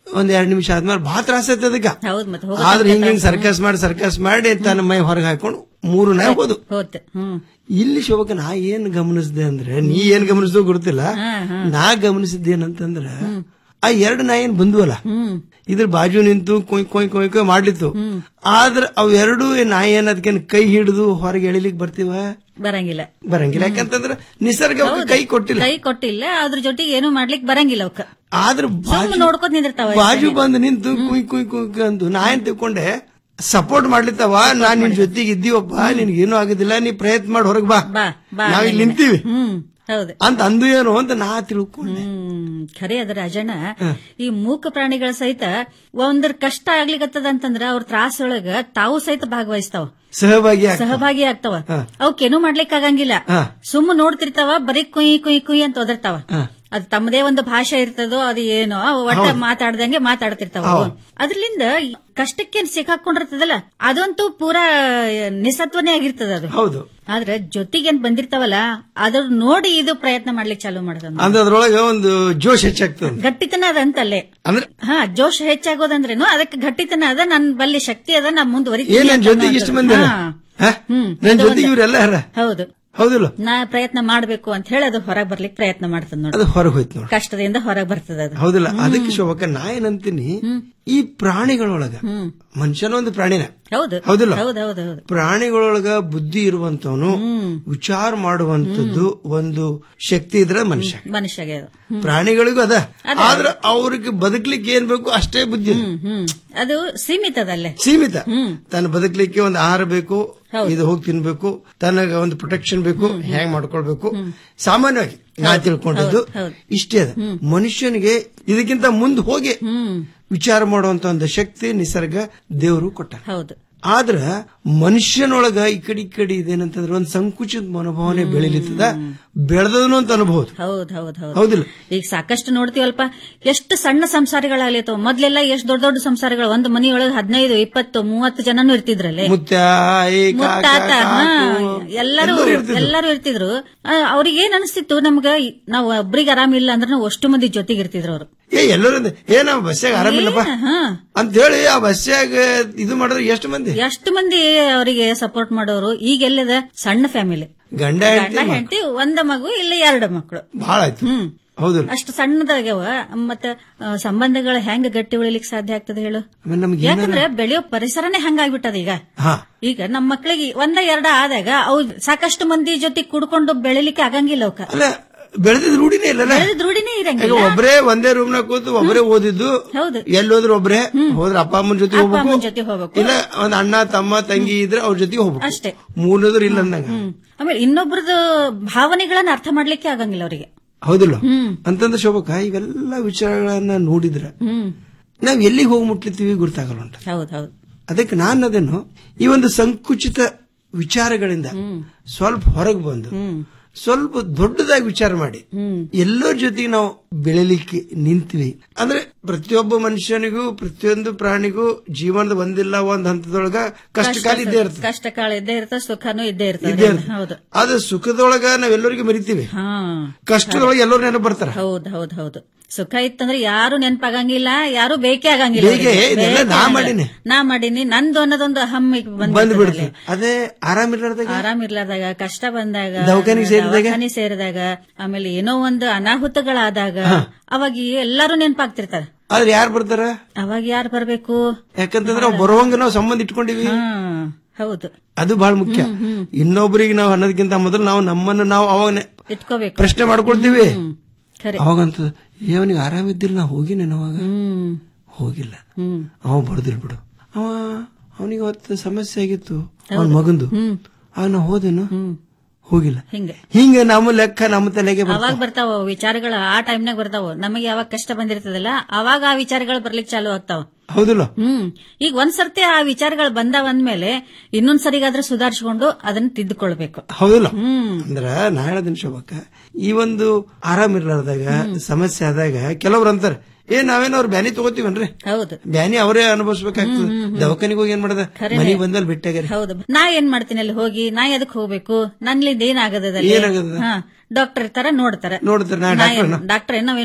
ಒಂದ್ ಎರಡ್ ನಿಮಿಷ ಆದ್ಮೇಲೆ ಬಹಳ ತ್ರಾಸ ಐತೆ ಅದಕ್ಕ ಹೌದ್ ಮತ್ತೆ ಆದ್ರೆ ಹಿಂಗ ಹಿಂಗ್ ಸರ್ಕಸ್ ಮಾಡಿ ಸರ್ಕಸ್ ಮಾಡಿ ತನ್ನ ಮೈ ಹೊರಗೆ ಹಾಕೊಂಡು ಮೂರು ನಾಯಿ ಹೋದು ಹೋತ್ ಹ್ಮ್ ಇಲ್ಲಿ ಶೋಭಕ ನಾ ಏನ್ ಗಮನಿಸಿದೆ ಅಂದ್ರೆ ನೀ ಏನ್ ಗಮನಿಸಿದೋ ಗೊತ್ತಿಲ್ಲ ಹಾ, ಹಾ. ನಾ ಗಮನಿಸಿದ್ದೇನಂತಂದ್ರ ಆ ಎರಡು ನಾಯಿ ಏನ್ ಬಂದ್ವಲ್ಲ ಹ್ಮ್ ಇದ್ರ ಬಾಜು ನಿಂತು ಕೊಯ್ ಕೊಯ್ ಕೊಯ್ ಕೊಯ್ ಮಾಡ್ಲಿತ್ತು ಆದ್ರ ಅವೆರಡು ನಾಯಿ ಏನ್ ಅದಕ್ಕೆ ಕೈ ಹಿಡಿದು ಹೊರಗೆ ಎಳಿಲಿಕ್ ಬರ್ತೀವ ಬರಂಗಿಲ್ಲ ಬರಂಗಿಲ್ಲ ಯಾಕಂತಂದ್ರ ನಿಸರ್ಗ ಅವಕ್ಕೆ ಹೌದು. ಕೈ ಕೊಟ್ಟಿಲ್ಲ ಕೈ ಕೊಟ್ಟಿಲ್ಲ ಅದ್ರ ಜೊತೆಗೆ ಏನು ಮಾಡ್ಲಿಕ್ ಬರಂಗಿಲ್ಲ ಅವಕ್ಕ ಆದ್ರ ಸುಮ್ಮನೆ ನೋಡ್ಕೊತ ನಿಂದಿರ್ತಾವ ಬಾಜು ಬಂದು ನಿಂತು ಕುಯ್ ಕುಯ್ ಕುಯ್ ಅಂದು ನಾ ಏನ್ ತಿಳ್ಕೊಂಡೆ ಸಪೋರ್ಟ್ ಮಾಡ್ಲಿತ್ತವ ನಾನ್ ನಿನ್ ಜೊತೆಗೆ ಇದ್ದೀವಪ್ಪ ನಿನ್ಗೇನು ಆಗುದಿಲ್ಲ ನೀ ಪ್ರಯತ್ನ ಮಾಡಿ ಹೊರಗ್ ಬಾ ಬಾ ಬಾ ನಾವ್ ಇಲ್ಲಿ ನಿಂತೀವಿ ಹ್ಮ್ ಹೌದು ಅಂತ ಅಂದು ಏನು ಅಂತ ನಾ ತಿಳ್ಕೊಂಡೆ ಹ್ಮ್ ಖರೆ ಅದ ರಾಜಣ್ಣ ಈ ಮೂಕ ಪ್ರಾಣಿಗಳ ಸಹಿತ ಒಂದ್ರ ಕಷ್ಟ ಆಗ್ಲಿಕತ್ತದ ಅಂತಂದ್ರ ಅವ್ರ ತ್ರಾಸೊಳಗ ತಾವು ಸಹಿತ ಭಾಗವಹಿಸ್ತಾವ ಸಹಭಾಗಿ ಆಗ್ತಾವ. ಸಹಭಾಗಿ ಆಗ್ತಾವ ಹಾ. ಅವಕ್ಕೇನು ಮಾಡ್ಲಿಕ್ ಆಗಂಗಿಲ್ಲ ಹಾ. ಸುಮ್ಮ ನೋಡ್ತಿರ್ತಾವ ಬರೀ ಕುಯ್ ಕುಯ್ ಕುಯ್ ಅಂತ ಒದರ್ತಾವ ಅದು ತಮ್ಮದೇ ಒಂದು ಭಾಷೆ ಇರ್ತದೋ ಅದು ಏನೋ ಅವು ಒಟ್ಟ ಹೌದು. ಮಾತಾಡ್ದಂಗೆ ಮಾತಾಡ್ತಿರ್ತಾವ ಅವು. ಅದ್ರಲಿಂದ ಈ ಕಷ್ಟಕ್ಕೆ ಸಿಕ್ಕಾಕೊಂಡಿರ್ತದಲ್ಲ ಅದಂತೂ ಪೂರಾ ನಿಸತ್ವನೇ ಆಗಿರ್ತದ ಅದು ಹೌದು ಆದ್ರೆ ಜೊತೆಗೇನ್ ಬಂದಿರ್ತಾವಲ್ಲ ಅದ್ರ ನೋಡಿ ಇದು ಪ್ರಯತ್ನ ಮಾಡ್ಲಿಕ್ಕೆ ಚಾಲೂ ಮಾಡ್ದ ಅಂದ್ರೆ ಅದ್ರೊಳಗ ಒಂದು ಜೋಶ್ ಹೆಚ್ಚಾಗ್ತದೆ ಗಟ್ಟಿತನ ಅದ ಅಂತಲ್ಲೇ ಅಂದ್ರೆ ಹಾ ಜೋಶ್ ಹೆಚ್ಚಾಗೋದಂದ್ರೇನು ಅದಕ್ಕೆ ಗಟ್ಟಿತನ ಅದ ನನ್ ಬಲ್ಲಿ ಶಕ್ತಿ ಅದ ನಾ ಮುಂದುವರಿ ಏನ್ ನನ್ ಜೊತೆಗೆ ಇಷ್ಟು ಮಂದಿ ಅಲ್ಲ? ಹ? ನನ್ ಜೊತೆಗೆ ಇವರೆಲ್ಲ ಹರ ಹೌದು ಹೌದಿಲ್ಲ ನಾ ಪ್ರಯತ್ನ ಮಾಡ್ಬೇಕು ಅಂತ ಹೇಳಿ ಅದು ಹೊರಗೆ ಬರ್ಲಿಕ್ಕೆ ಪ್ರಯತ್ನ ಮಾಡ್ತದ ನೋಡಿ ಅದು ಹೊರಗೆ ಹೋಯ್ತು ನೋಡಿ ಕಷ್ಟದಿಂದ ಹೊರಗೆ ಬರ್ತದ ಅದು ಹೌದಿಲ್ಲ ಅದಕ್ಕೆ ಶೋಭಕ್ಕ ನಾ ಏನಂತೀನಿ ಈ ಪ್ರಾಣಿಗಳೊಳಗ ಮನುಷ್ಯನ ಒಂದು ಪ್ರಾಣಿನ ಹೌದು ಹೌದಿಲ್ಲ? ಹೌದು ಹೌದು ಹೌದು ಪ್ರಾಣಿಗಳೊಳಗ ಬುದ್ಧಿ ಇರುವಂತವನು ವಿಚಾರ ಮಾಡುವಂತದ್ದು ಒಂದು ಶಕ್ತಿ ಇದ್ರೆ ಮನುಷ್ಯ ಮನುಷ್ಯಗೆ ಅದು ಪ್ರಾಣಿಗಳಿಗೂ ಅದ ಆದ್ರೆ ಅವ್ರಿಗೆ ಬದುಕ್ಲಿಕ್ಕೆ ಏನ್ ಬೇಕು ಅಷ್ಟೇ ಬುದ್ಧಿ ಇದೆ. ಹ್ಮ್ ಅದು ಸೀಮಿತದಲ್ಲೇ ಸೀಮಿತ ತನ್ನ ಬದುಕಲಿಕ್ಕೆ ಒಂದು ಆಹಾರ ಬೇಕು ಇದು ಹೋಗಿ ತಿನ್ಬೇಕು ತನಗ ಒಂದು ಪ್ರೊಟೆಕ್ಷನ್ ಬೇಕು ಹೇಗ್ ಮಾಡ್ಕೊಳ್ಬೇಕು ಸಾಮಾನ್ಯವಾಗಿ ನಾ ತಿಳ್ಕೊಂಡಿದ್ದು ಇಷ್ಟೇ ಅದ ಮನುಷ್ಯನಿಗೆ ಇದಕ್ಕಿಂತ ಮುಂದೆ ಹೋಗಿ ವಿಚಾರ ಮಾಡುವಂತ ಒಂದು ಶಕ್ತಿ ನಿಸರ್ಗ ದೇವರು ಕೊಟ್ಟ ಹೌದು ಆದ್ರ ಮನುಷ್ಯನೊಳಗ ಈ ಕಡೆ ಈ ಕಡೆ ಇದೇನಂತಂದ್ರೆ ಒಂದು ಸಂಕುಚಿತ ಮನೋಭಾವನೆ ಬೆಳಿಲಿತ್ತದ ಬೆಳೆದನು ಅಂತ ಅನ್ಬಹುದು ಹೌದ್ ಹೌದ್ ಹೌದ್ ಹೌದಿಲ್ಲ ಈಗ ಸಾಕಷ್ಟು ನೋಡ್ತೀವಲ್ಪ ಎಷ್ಟು ಸಣ್ಣ ಸಂಸಾರಗಳಾಗ್ಲಿತ್ತವ ಮೊದ್ಲೆಲ್ಲ ಎಷ್ಟು ದೊಡ್ಡ ದೊಡ್ಡ ಸಂಸಾರಗಳು ಒಂದು ಮನಿಯೊಳಗೆ ಹದಿನೈದು ಇಪ್ಪತ್ತು ಮೂವತ್ತು ಜನನು ಇರ್ತಿದ್ರಲ್ಲೇ ಮುತ್ಯ ಏ ಕಾಕ, ಮುತ್ತಾತ ಹಾ, ಕಾಕು, ಎಲ್ಲರೂ ಎಲ್ಲರೂ ಇರ್ತಿದ್ರು. ಎಲ್ಲರೂ ಇರ್ತಿದ್ರು ಆ, ಅವ್ರಿಗೆ ಏನ್ ಅನಿಸ್ತಿತ್ತು ನಮ್ಗ ನಾವು ಒಬ್ರಿಗೆ ಆರಾಮಿಲ್ಲ ಅಂದ್ರೆ ನಾವು ಅಷ್ಟು ಮಂದಿ ಜೊತೆಗೆ ಇರ್ತಿದ್ರು ಅವರು ಏ ಎಲ್ಲರೂ ಅಂದೆ, ಏ ನಾವು ಬಸ್ಸಾಗ ಆರಾಮಿಲ್ಲಪ್ಪ ಅಂತ ಹೇಳಿ ಆ ಬಸ್ಸಾಗ ಇದು ಮಾಡಿದ್ರೆ ಎಷ್ಟು ಮಂದಿ ಎಷ್ಟು ಮಂದಿ ಅವರಿಗೆ ಸಪೋರ್ಟ್ ಮಾಡೋರು ಈಗ ಎಲ್ಲದ ಸಣ್ಣ ಫ್ಯಾಮಿಲಿ ಗಂಡ ಗಂಡ ಹೆಂಡತಿ ಹೆಂಡತಿ ಒಂದ ಮಗು ಇಲ್ಲ ಎರಡು ಮಕ್ಕಳು ಬಹಳ ಆಯ್ತು ಹೌದಿಲ್ಲ ಅಷ್ಟು ಸಣ್ಣದಾಗ್ಯಾವ ಮತ್ತ ಆ, ಸಂಬಂಧಗಳು ಹೆಂಗ್ ಗಟ್ಟಿ ಉಳಿಲಿಕ್ಕೆ ಸಾಧ್ಯ ಆಗ್ತದೆ ಹೇಳು ಆಮೇಲೆ ನಮ್ಗೆ ಏನಾರ ಯಾಕಂದ್ರೆ ಬೆಳೆಯೋ ಪರಿಸರನೇ ಹಂಗಾಗ್ಬಿಟ್ಟದ ಈಗ ಹಾ ಈಗ ನಮ್ಮ ಮಕ್ಕಳಿಗೆ ಒಂದ ಎರಡ ಆದಾಗ ಅವು ಸಾಕಷ್ಟು ಮಂದಿ ಜೊತೆ ಕುಡ್ಕೊಂಡು ಬೆಳಿಲಿಕ್ಕೆ ಆಗಂಗಿಲ್ಲ ಅವಕ್ಕ ಅಲ್ಲ ಬೆಳೆದಿದ್ ರೂಢಿನೇ ಇಲ್ಲಲ್ಲ ಬೆಳೆದ ರೂಢಿನೇ ಈಗ ಇರಂಗಿಲ್ಲ ಒಬ್ಬರೇ ಒಂದೇ ರೂಮ್ ನಾಗ ಕೂತು ಒಬ್ಬರೇ ಓದಿದ್ದು ಹೌದು ಎಲ್ಲಿ ಹೋದ್ರು ಒಬ್ರೇ ಹೋದ್ರ ಅಪ್ಪ ಅಮ್ಮನ ಜೊತೆ ಅಪ್ಪ ಅಮ್ಮನ್ ಹೋಗ್ಬೇಕು ಜೊತೆ ಹೋಗ್ಬೇಕು ಇಲ್ಲ ಒಂದ್ ಅಣ್ಣ ತಮ್ಮ ತಂಗಿ ಇದ್ರೆ ಅವ್ರ ಜೊತೆಗೆ ಹೋಗ್ಬೇಕು ಅಷ್ಟೇ ಮೂರನೇದ್ರು ಇಲ್ಲ ಅಂದಂಗ ಆಮೇಲೆ ಇನ್ನೊಬ್ರದ್ದು ಭಾವನೆಗಳನ್ನ ಅರ್ಥ ಮಾಡ್ಲಿಕ್ಕೆ ಆಗಂಗಿಲ್ಲ ಅವರಿಗೆ ಹೌದಿಲ್ಲ ಅಂತಂದ್ರೆ ಶೋಭಕ ಇವೆಲ್ಲ ವಿಚಾರಗಳನ್ನ ನೋಡಿದ್ರ ಹ್ಮ್ ನಾವ್ ಎಲ್ಲಿಗೆ ಹೋಗಿ ಮುಟ್ಲಿತ್ತೀವಿ ಗೊತ್ತಾಗಲ್ಲ ಉಂಟ ಹೌದ್ ಹೌದ್ ಅದಕ್ಕೆ ನಾನು ಅದನ್ನು ಈ ಒಂದು ಸಂಕುಚಿತ ವಿಚಾರಗಳಿಂದ ಸ್ವಲ್ಪ ಹೊರಗೆ ಬಂದು ಸ್ವಲ್ಪ ದೊಡ್ಡದಾಗಿ ವಿಚಾರ ಮಾಡಿ ಎಲ್ಲರ ಜೊತೆಗೆ ನಾವು ಬೆಳಿಲಿಕ್ಕೆ ನಿಂತ್ವಿ ಅಂದ್ರೆ ಪ್ರತಿಯೊಬ್ಬ ಮನುಷ್ಯನಿಗೂ ಪ್ರತಿಯೊಂದು ಪ್ರಾಣಿಗೂ ಜೀವನದ ಒಂದಿಲ್ಲ ಒಂದ್ ಹಂತದೊಳಗ ಕಷ್ಟ ಕಾಲ ಇದ್ದೇ ಇರ್ತದೆ ಕಷ್ಟ ಕಾಲ ಇದ್ದೇ ಇರ್ತದೆ ಸುಖನೂ ಇದ್ದೇ ಇದ್ದೇ ಇರ್ತದೆ ಇರ್ತದೆ. ಹೌದು ಆದ್ರೆ ಸುಖದೊಳಗ ನಾವೆಲ್ಲರಿಗೂ ಮರಿತೀವಿ ಹಾ ಕಷ್ಟದೊಳಗೆ ಎಲ್ಲರೂ ನೆನಪು ಬರ್ತಾರ ಹೌದ್ ಹೌದ್ ಹೌದು ಸುಖ ಇತ್ತಂದ್ರೆ ಯಾರು ನೆನಪಾಗಂಗಿಲ್ಲ ಯಾರು ಬೇಕೇ ಆಗಂಗಿಲ್ಲ ಬೇಕೇ, ಅವ್ರಿಗೆ. ಇದೆಲ್ಲ ಬೇಕೇ ನಾ ಆಗಲ್ಲ. ಮಾಡೀನಿ. ನಾ ಮಾಡೀನಿ ನಂದು ಅನ್ನೋದೊಂದು ಹಮ್ಮಿಗೆ ಬಂದ್ ಬಿಡ್ತು ಅದೇ ಆರಾಮಿರ್ಲಾರ್ದಾಗ ಆರಾಮ್ ಇರ್ಲಾರ್ದಾಗ ಕಷ್ಟ ಬಂದಾಗ ದವಾಖಾನಿಗ್ ಸೇರಿದಾಗ? ದವಾಖಾನಿ ಸೇರಿದಾಗ ಆಮೇಲೆ ಏನೋ ಒಂದು ಅನಾಹುತಗಳಾದಾಗ ಅವಾಗ ಎಲ್ಲರೂ ನೆನಪಾಗ್ತಿರ್ತಾರ ಆದ್ರೆ ಯಾರು ಬರ್ತಾರ ಅವಾಗ ಯಾರು ಬರ್ಬೇಕು ಯಾಕಂತಂದ್ರೆ ನಾವು ಬರುವಂಗ ನಾವು ಸಂಬಂಧ ಇಟ್ಕೊಂಡಿವಿ ಹಾ ಹೌದು ಅದು ಬಹಳ ಮುಖ್ಯ ಇನ್ನೊಬ್ಬರಿಗೆ ನಾವು ಅನ್ನೋದಕ್ಕಿಂತ ಮೊದಲು ನಾವು ನಮ್ಮನ್ನು ನಾವು ಅವಾಗ ಇಟ್ಕೋಬೇಕು ಪ್ರಶ್ನೆ ಮಾಡ್ಕೊಳ್ತೀವಿ ಖರೆ ಅವಾಗಂತ ಅವನಿಗೆ ಆರಾಮಿದ್ದಿಲ್ಲ ನಾ ಹೋಗಿನೇನು ಅವಾಗ ಹ್ಮ್ ಹೋಗಿಲ್ಲ ಹ್ಮ್ ಅವ ಬರ್ದಿಲ್ ಬಿಡು ಅವ ಅವನಿಗೆ ಅವತ್ತು ಸಮಸ್ಯೆ ಆಗಿತ್ತು ಅವನ ಮಗಂದು ಅವ ನಾ ಹೋದೇನು ಹೋಗಿಲ್ಲ ಹಿಂಗೆ ಹಿಂಗ ನಮ್ಮ ಲೆಕ್ಕ ನಮ್ಮ ತಲೆಗೆ ಬರ್ತಾವ. ಅವಾಗ ಬರ್ತಾವ ವಿಚಾರಗಳು ಆ ಟೈಮ್ನಾಗ ಬರ್ತಾವ ನಮಗೆ ಯಾವಾಗ ಕಷ್ಟ ಬಂದಿರ್ತದಲ್ಲ ಅವಾಗ ಆ ವಿಚಾರಗಳು ಬರ್ಲಿಕ್ಕೆ ಚಾಲು ಆಗ್ತಾವ ಹೌದಿಲ್ಲ ಹ್ಮ್ ಈಗ ಒಂದ್ ಸರ್ತಿ ಆ ವಿಚಾರಗಳು ಬಂದಾವ ಅಂದ್ಮೇಲೆ ಇನ್ನೊಂದ್ ಸರಿಗಾದ್ರೆ ಸುಧಾರಿಸ್ಕೊಂಡು ಅದನ್ನ ತಿದ್ದುಕೊಳ್ಬೇಕು ಹೌದಿಲ್ಲ ಅಂದ್ರ ನಾ ಹೇಳದಿನ ಶೋಭಕ್ಕ ಈ ಒಂದು ಆರಾಮಿರ್ಲಾರ್ದಾಗ ಸಮಸ್ಯೆ ಆದಾಗ ಕೆಲವ್ರು ಅಂತಾರ ಏ ನಾವೇನೋ ಅವ್ರ ಬ್ಯಾನಿ ತಗೋತೀವನ್ರಿ ಹೌದು ಬ್ಯಾನಿ ಅವರೇ ಅನುಭವಿಸ್ಬೇಕಾಗ್ತದೆ ದವಾಖಾನಿಗೆ ಹೋಗಿ ಏನ್ ಮಾಡದ ಮನೆಗೆ ಬಂದಲ್ಲಿ ಬಿಟ್ಟಾಗ್ಯಾರ ಹೌದು ನಾ ಏನ್ ಮಾಡ್ತೀನಿ ಅಲ್ಲಿ ಹೋಗಿ ನಾ ಎದಕ್ ಹೋಗ್ಬೇಕು ನನ್ಲಿಂದ ಏನಾಗದ ಏನಾಗದ? ಹಾ ಡಾಕ್ಟರ್ ಇರ್ತಾರ ನೋಡ್ತಾರ ನೋಡ್ತಾರ ನಾ ಡಾಕ್ಟರ್ ಡಾಕ್ಟರ್ ನಾವೇನು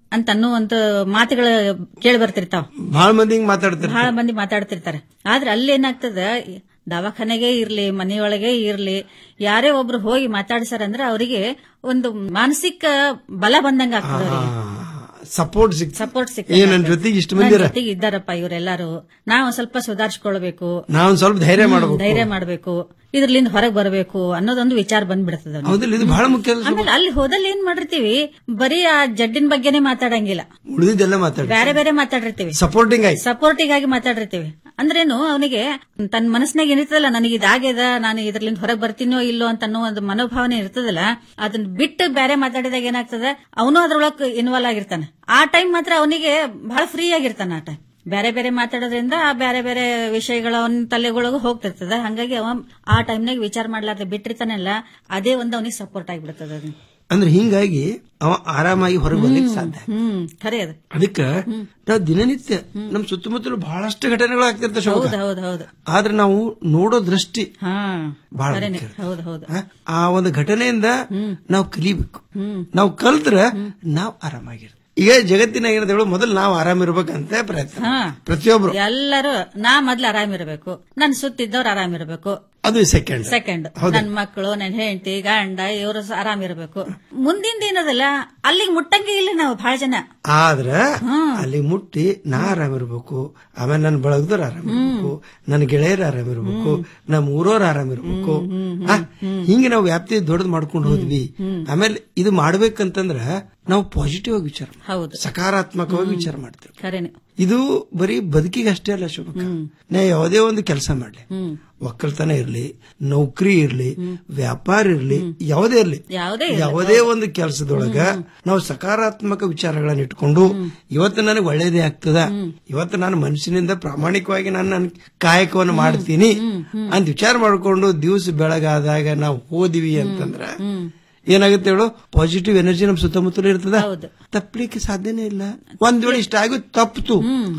ಅಂತ ಅನ್ನುವಂತ ಮಾತುಗಳು ಕೇಳಿ ಬರ್ತಿರ್ತಾವ ಬಹಳ ಮಂದಿ ಹಿಂಗ್ ಮಾತಾಡ್ತಾರೆ ಬಹಳ ಮಂದಿ ಮಾತಾಡ್ತಿರ್ತಾರೆ ಆದ್ರೆ ಅಲ್ಲಿ ಏನಾಗ್ತದ ದವಾಖಾನೆಗೆ ಇರ್ಲಿ ಮನೆಯೊಳಗೆ ಇರ್ಲಿ ಯಾರೇ ಒಬ್ರು ಹೋಗಿ ಮಾತಾಡ್ಸಾರಂದ್ರೆ ಅವರಿಗೆ ಒಂದು ಮಾನಸಿಕ ಬಲ ಬಂದಂಗ ಆಗ್ತದ ಅವ್ರಿಗೆ. ಸಪೋರ್ಟ್ ಸಿಕ್ ಸಪೋರ್ಟ್ ಸಿಕ್ಕ ಏ ನನ್ ಜೊತೆಗೆ ಇಷ್ಟು ಮಂದಿ ಇರ ಜೊತೆಗೆ ಇದ್ದಾರಪ್ಪ ಇವರೆಲ್ಲರೂ ನಾವು ಒಂದ್ ಸ್ವಲ್ಪ ಸುಧಾರಿಸ್ಕೊಳ್ಬೇಕು ನಾವ್ ಒಂದ್ ಸ್ವಲ್ಪ ಧೈರ್ಯ ಹ್ಮ್, ಮಾಡ್ಬೇಕು ಧೈರ್ಯ ಮಾಡ್ಬೇಕು ಇದ್ರಲಿಂದ ಹೊರಗೆ ಬರಬೇಕು ಅನ್ನೋದೊಂದು ವಿಚಾರ ಬಂದ್ಬಿಡ್ತದ ಅವ್ನಿಗೆ. ಹೌದಿಲ್ಲ ಇದು ಬಹಳ ಮುಖ್ಯ ಅಲ್ಲ ಆಮೇಲೆ ಅಲ್ಲಿ ಹೋದಲ್ಲಿ ಏನ್ ಮಾಡಿರ್ತೀವಿ ಬರೀ ಆ ಜಡ್ಡಿನ ಬಗ್ಗೆನೇ ಮಾತಾಡಂಗಿಲ್ಲ ಉಳಿದಿದ್ದೆಲ್ಲ ಮಾತಾಡಿ ಬೇರೆ ಬೇರೆ ಮಾತಾಡಿರ್ತೀವಿ ಸಪೋರ್ಟಿಂಗ್ ಆಗಿ ಸಪೋರ್ಟಿಂಗ್ ಆಗಿ ಮಾತಾಡಿರ್ತೀವಿ ಅಂದ್ರೇನು ಅವನಿಗೆ ತನ್ನ ಮನಸ್ಸಿನಾಗ ಏನಿರ್ತದಲ್ಲ ನನಗೆ ಇದಾಗ್ಯದ ನಾನು ಇದ್ರಲಿಂದ ಹೊರಗೆ ಬರ್ತೀನೋ ಇಲ್ಲೋ ಅಂತ ಅನ್ನೋ ಒಂದು ಮನೋಭಾವನೆ ಇರ್ತದಲ್ಲ ಅದನ್ನ ಬಿಟ್ಟು ಬೇರೆ ಮಾತಾಡಿದಾಗ ಏನಾಗ್ತದ ಅವನು ಅದ್ರೊಳಗೆ ಇನ್ವಾಲ್ವ್ ಆಗಿರ್ತಾನೆ ಆ ಟೈಮ್ ಮಾತ್ರ ಅವನಿಗೆ ಬಹಳ ಫ್ರೀ ಆಗಿರ್ತಾನೆ ಆ ಟೈಮ್ ಬೇರೆ ಬೇರೆ ಮಾತಾಡೋದ್ರಿಂದ ಆ ಬೇರೆ ಬೇರೆ ವಿಷಯಗಳ ಅವನ ತಲೆಗೊಳಗೂ ಹೋಗ್ತಿರ್ತದ ಹಂಗಾಗಿ ಅವ ಆ ಟೈಮ್ನಾಗ ವಿಚಾರ ಮಾಡ್ಲಾರ್ದೆ ಬಿಟ್ಟಿರ್ತಾನಲ್ಲ ಅದೇ ಒಂದು ಅವನಿಗೆ ಸಪೋರ್ಟ್ ಆಗಿಬಿಡ್ತದ ಅದು ಅಂದ್ರೆ ಹಿಂಗಾಗಿ ಅವ ಆರಾಮಾಗಿ ಹೊರಗೆ ಬರ್ಲಿಕ್ಕೆ ಸಾಧ್ಯ ಹ್ಮ್ ಖರೆ ಅದು ಅದಕ್ಕ ನಾವು ದಿನನಿತ್ಯ ನಮ್ ಸುತ್ತಮುತ್ತಲು ಬಹಳಷ್ಟು ಘಟನೆಗಳು ಆಗ್ತಿರ್ತಾವ ಶೋಭಕ್ಕ. ಹೌದು ಹೌದು ಹೌದು ಆದ್ರೆ ನಾವು ನೋಡೋ ದೃಷ್ಟಿ ಹಾ ಬಹಳ ಖರೇನೆ ಮುಖ್ಯ. ಹೌದು ಹೌದು ಹ? ಆ ಒಂದು ಘಟನೆಯಿಂದ ನಾವು ಕಲಿಬೇಕು ನಾವು ಕಲ್ತ್ರ ನಾವು ಆರಾಮಾಗಿರ್ತೀವಿ ಈಗ ಜಗತ್ತಿನಾಗ ಏನಿದೆ ಮೊದಲು ನಾವು ಆರಾಮಿರ್ಬೇಕಂತ ಪ್ರಯತ್ನ ಹಾ ಪ್ರತಿಯೊಬ್ರು ಎಲ್ಲರೂ ನಾ ಮೊದ್ಲು ಆರಾಮಿರ್ಬೇಕು ನನ್ ಸುತ್ತಿದ್ದವ್ರು ಆರಾಮಿರ್ಬೇಕು ಅದು ಸೆಕೆಂಡ್ ಸೆಕೆಂಡ್ ಹೌದು. ನನ್ ಮಕ್ಕಳು ನನ್ ಹೆಂಡತಿ ಗಂಡ ಇವರು ಆರಾಮಿರ್ಬೇಕು ಮುಂದಿಂದ ಏನದಲ್ಲ ಅಲ್ಲಿಗೆ ಮುಟ್ಟಂಗೆ ಇಲ್ಲ ನಾವು ಬಹಳ ಜನ ಆದ್ರ ಅಲ್ಲಿ ಮುಟ್ಟಿ ನಾ ಆರಾಮಿರ್ಬೇಕು ಆಮೇಲೆ ನನ್ನ ಬಳಗದವ್ರು ಆರಾಮಿರ್ಬೇಕು ನನ್ನ ಗೆಳೆಯರು ಆರಾಮಿರ್ಬೇಕು ನಮ್ಮ ಊರವ್ರು ಆರಾಮಿರ್ಬೇಕು ಆ, ಹಿಂಗೆ ನಾವು ವ್ಯಾಪ್ತಿ ದೊಡ್ಡದು ಮಾಡ್ಕೊಂಡು ಹೋದ್ವಿ ಆಮೇಲೆ ಇದು ಮಾಡ್ಬೇಕಂತಂದ್ರ ನಾವು ಪಾಸಿಟಿವ್ ಆಗಿ ವಿಚಾರ ಮಾಡ್ತೀವಿ. ಹೌದು ಸಕಾರಾತ್ಮಕವಾಗಿ ವಿಚಾರ ಮಾಡ್ತೇವೆ ಖರೇನೆ ಇದು ಬರೀ ಬದುಕಿಗೆ ಅಷ್ಟೇ ಅಲ್ಲ ಶುಭಕ ನಾ ಯಾವುದೇ ಒಂದು ಕೆಲಸ ಮಾಡ್ಲಿ ಒಕ್ಕಲ್ತನ ಇರ್ಲಿ ನೌಕರಿ ಇರ್ಲಿ ವ್ಯಾಪಾರ ಇರ್ಲಿ ಯಾವುದೇ ಇರ್ಲಿ ಯಾವುದೇ ಇರ್ಲಿ, ಯಾವುದೇ ಒಂದು ಕೆಲಸದೊಳಗ ನಾವು ಸಕಾರಾತ್ಮಕ ವಿಚಾರಗಳನ್ನ ಇಟ್ಕೊಂಡು ಇವತ್ತು ನನಗೆ ಒಳ್ಳೇದೇ ಆಗ್ತದ ಇವತ್ತು ನಾನು ಮನುಷ್ಯನಿಂದ ಪ್ರಾಮಾಣಿಕವಾಗಿ ನಾನು ನನ್ನ ಕಾಯಕವನ್ನು ಮಾಡ್ತೀನಿ ಅಂತ ವಿಚಾರ ಮಾಡ್ಕೊಂಡು ದಿವಸ ಬೆಳಗಾದಾಗ ನಾವು ಹೋದಿವಿ ಅಂತಂದ್ರ ಏನಾಗುತ್ತೆ ಹೇಳು ಪಾಸಿಟಿವ್ ಎನರ್ಜಿ ನಮ್ ಸುತ್ತಮುತ್ತಲು ಇರ್ತದ ತಪ್ಪಲಿಕ್ಕೆ ಸಾಧ್ಯನೇ ಇಲ್ಲ ಒಂದ್ ವೇಳೆ ಇಷ್ಟ ಆಗಿ ತಪ್ಪಿತು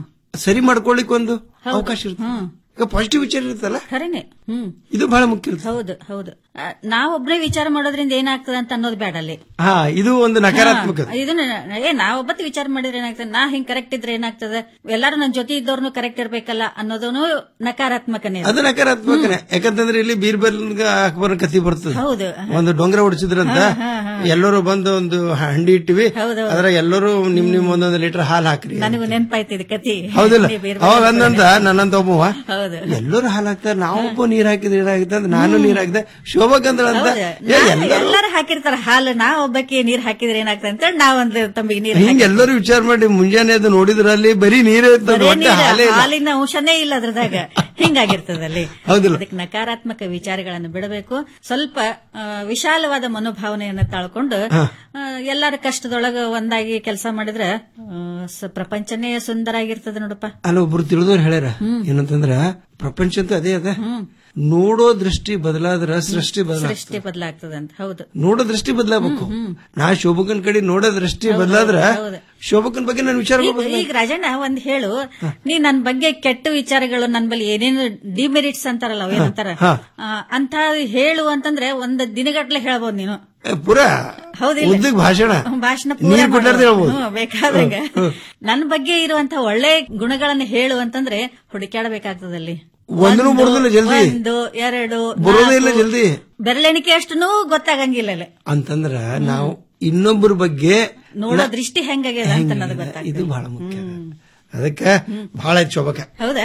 ಸರಿ ಮಾಡ್ಕೊಳ್ಳಿಕ್ ಒಂದು ಅವಕಾಶ ಇರ್ತದೆ ಈಗ ಪಾಸಿಟಿವ್ ವಿಚಾರ ಇರುತ್ತಲ್ಲ ಖರೇನೆ ಹ್ಮ್ ಇದು ಬಹಳ ಮುಖ್ಯ ಇರ್ತದೆ ಹೌದು ಹೌದು ಆ, ನಾವೊಬ್ನೇ ವಿಚಾರ ಮಾಡೋದ್ರಿಂದ ಏನಾಗ್ತದ ಅಂತ ಅನ್ನೋದು ಬೇಡ ಅಲ್ಲಿ ಹಾ ಇದು ಒಂದು ನಕಾರಾತ್ಮಕ ಹಾ, ಇದನ್ನ ಏ ನಾವೊಬ್ಬತ್ತು ವಿಚಾರ ಮಾಡಿದ್ರೆ ಏನಾಗ್ತದೆ ನಾ ಹಿಂಗ್ ಕರೆಕ್ಟ್ ಇದ್ರೆ ಏನಾಗ್ತದೆ ಎಲ್ಲಾರು ನನ್ನ ಜೊತೆ ಇದ್ದವ್ರನ್ನು ಕರೆಕ್ಟ್ ಇರ್ಬೇಕಲ್ಲ ಅನ್ನೋದನ್ನು ನಕಾರಾತ್ಮಕನೇ ಅದು ನಕಾರಾತ್ಮಕನೇ ಯಾಕಂತಂದ್ರೆ ಇಲ್ಲಿ ಬೀರ್ಬಲ್ ಅಕ್ಬರ್ ಕಥೆ ಬರ್ತದೆ ಹೌದು ಒಂದು ಡೊಂಗರ ಹೊಡಿಸಿದ್ರಂತ ಎಲ್ಲರೂ ಬಂದು ಒಂದು ಹಂಡಿ ಇಟ್ಟಿವಿ ಅದ್ರ ಎಲ್ಲರೂ ನಿಮ್ ನಿಮ್ ಒಂದೊಂದು ಲೀಟರ್ ಹಾಲು ಹಾಕ್ರಿ ನನಗೂ ನೆನಪಾಯ್ತಿದ್ ಕತಿ ಹೌದಿಲ್ಲ ನೀವ್ ಬೇರೆ ಅವಾಗ ಬೇರೆ ಅಂದಂತ ನನ್ನಂತ ಒಬ್ಬವ ಹೌದು ಎಲ್ಲರೂ ಹಾಲು ಹಾಕ್ತಾರೆ ನಾವು ಒಬ್ಬ ನೀರ್ ಹಾಕಿದ್ರೆ ಏನಾಗಿದೆ ಅಂತ ನಾನು ನೀರ್ ಹಾಕಿದೆ ಶೋಭಕಂದ್ರ ಅಂತ ಹೌದು. ಏ, ನಾನು ಎಲ್ಲರೂ ಎಲ್ಲಾರು ಹಾಕಿರ್ತಾರ ಹಾಲು ನಾ ಒಬ್ಬಕ್ಕೆ ನೀರ್ ಹಾಕಿದ್ರೆ ಏನಾಗ್ತದೆ ಅಂತ ನಾವೊಂದು ತಂಬಿಗೆ ನೀರ್ ಹಿಂಗ ಎಲ್ಲರೂ ವಿಚಾರ ಮಾಡಿ ಮುಂಜಾನೆ ಅದು ನೋಡಿದ್ರಲ್ಲಿ ಬರೀ ನೀರೇ ಇರ್ತದೆ ಬರೇ ಹೊಟ್ಟೆ ನೀರು, ಹಾಲೇ ಇಲ್ಲ ಹಾಲಿನ ಅಂಶನೇ ಇಲ್ಲ ಅದ್ರದಾಗ ಹಿಂಗಾಗಿರ್ತದಲ್ಲಿ ಹೌದಿಲ್ಲ? ಅದಕ್ಕೆ ನಕಾರಾತ್ಮಕ ವಿಚಾರಗಳನ್ನು ಬಿಡಬೇಕು ಸ್ವಲ್ಪ ಆ, ವಿಶಾಲವಾದ ಮನೋಭಾವನೆಯನ್ನ ತಾಳ್ಕೊಂಡು ಆ, ಎಲ್ಲರ ಕಷ್ಟದೊಳಗ ಒಂದಾಗಿ ಕೆಲಸ ಮಾಡಿದ್ರೆ ಆ, ಸ- ಪ್ರಪಂಚನೇ ಸುಂದರ ಆಗಿರ್ತದೆ ನೋಡಪ್ಪ ಅಲ್ಲ ಒಬ್ರು ತಿಳಿದವ್ರು ಹೇಳ್ಯಾರ ಏನಂತಂದ್ರ ಪ್ರಪಂಚ ಅಂತ ಅದೇ ಅದ ನೋಡೋ ದೃಷ್ಟಿ ಬದಲಾದ್ರ ಸೃಷ್ಟಿ ಬದಲಾಗ್ತದೆ ಸೃಷ್ಟಿ ಬದಲಾಗ್ತದೆ ಅಂತ ಹೌದು ನೋಡೋ ದೃಷ್ಟಿ ಬದಲಾಗಬೇಕು ನಾ ಶೋಭಕನ್ ಕಡೆ ನೋಡೋ ದೃಷ್ಟಿ ಬದಲಾದ್ರ ಹೌದು. ಶೋಭಕನ್ ಬಗ್ಗೆ ನಾನು ವಿಚಾರ ಈಗ ಈಗ ರಾಜಣ್ಣ ಒಂದ್ ಹೇಳು ನೀ ನನ್ ಬಗ್ಗೆ ಕೆಟ್ಟ ವಿಚಾರಗಳು ನನ್ ಬಳಿ ಏನೇನು ಡಿಮೆರಿಟ್ಸ್ ಅಂತಾರಲ್ಲ ಅವ್ ಏನಂತಾರ ಹಾ. ಆ, ಅಂತ ಹೇಳು ಅಂತಂದ್ರೆ ಒಂದ್ ದಿನಗಟ್ಲೆ ಹೇಳ್ಬೋದು ನೀನು ಪೂರಾ ಹೌದಿಲ್ಲ ಉದ್ದಕ್ ಭಾಷಣ ಭಾಷಣ ನೀರ್ ಕೊಟ್ಟಾರ್ದೆ ಹೇಳ್ಬೋದು. ಬೇಕಾದಂಗ ನನ್ ಬಗ್ಗೆ ಇರುವಂತ ಒಳ್ಳೆ ಗುಣಗಳನ್ನ ಹೇಳು ಅಂತಂದ್ರೆ ಹುಡುಕ್ಯಾಡಬೇಕಾಗ್ತದಲ್ಲಿ ಒಂದೂ ಬರೋದಿಲ್ಲ ಜಲ್ದಿ ಒಂದು ಎರಡು ಬರೋದೇ ಇಲ್ಲ ನಾಲ್ಕು, ಜಲ್ದಿ ಬೆರಳೆಣಿಕೆ ಅಷ್ಟೂ ಗೊತ್ತಾಗಂಗಿಲ್ಲ ಅಲ್ಲಿ. ಅಂತಂದ್ರ ನಾವು ಇನ್ನೊಬ್ಬರ ಬಗ್ಗೆ ನೋಡೋ ದೃಷ್ಟಿ ಹೆಂಗಾಗ್ಯದ ಅಂತ ಅನ್ನೋದು ಗೊತ್ತಾಗ್ತದೆ ಇದು ಬಹಳ ಮುಖ್ಯ ಅದಕ್ಕೆ ಬಹಳ ಶೋಭಕ ಹೌದಾ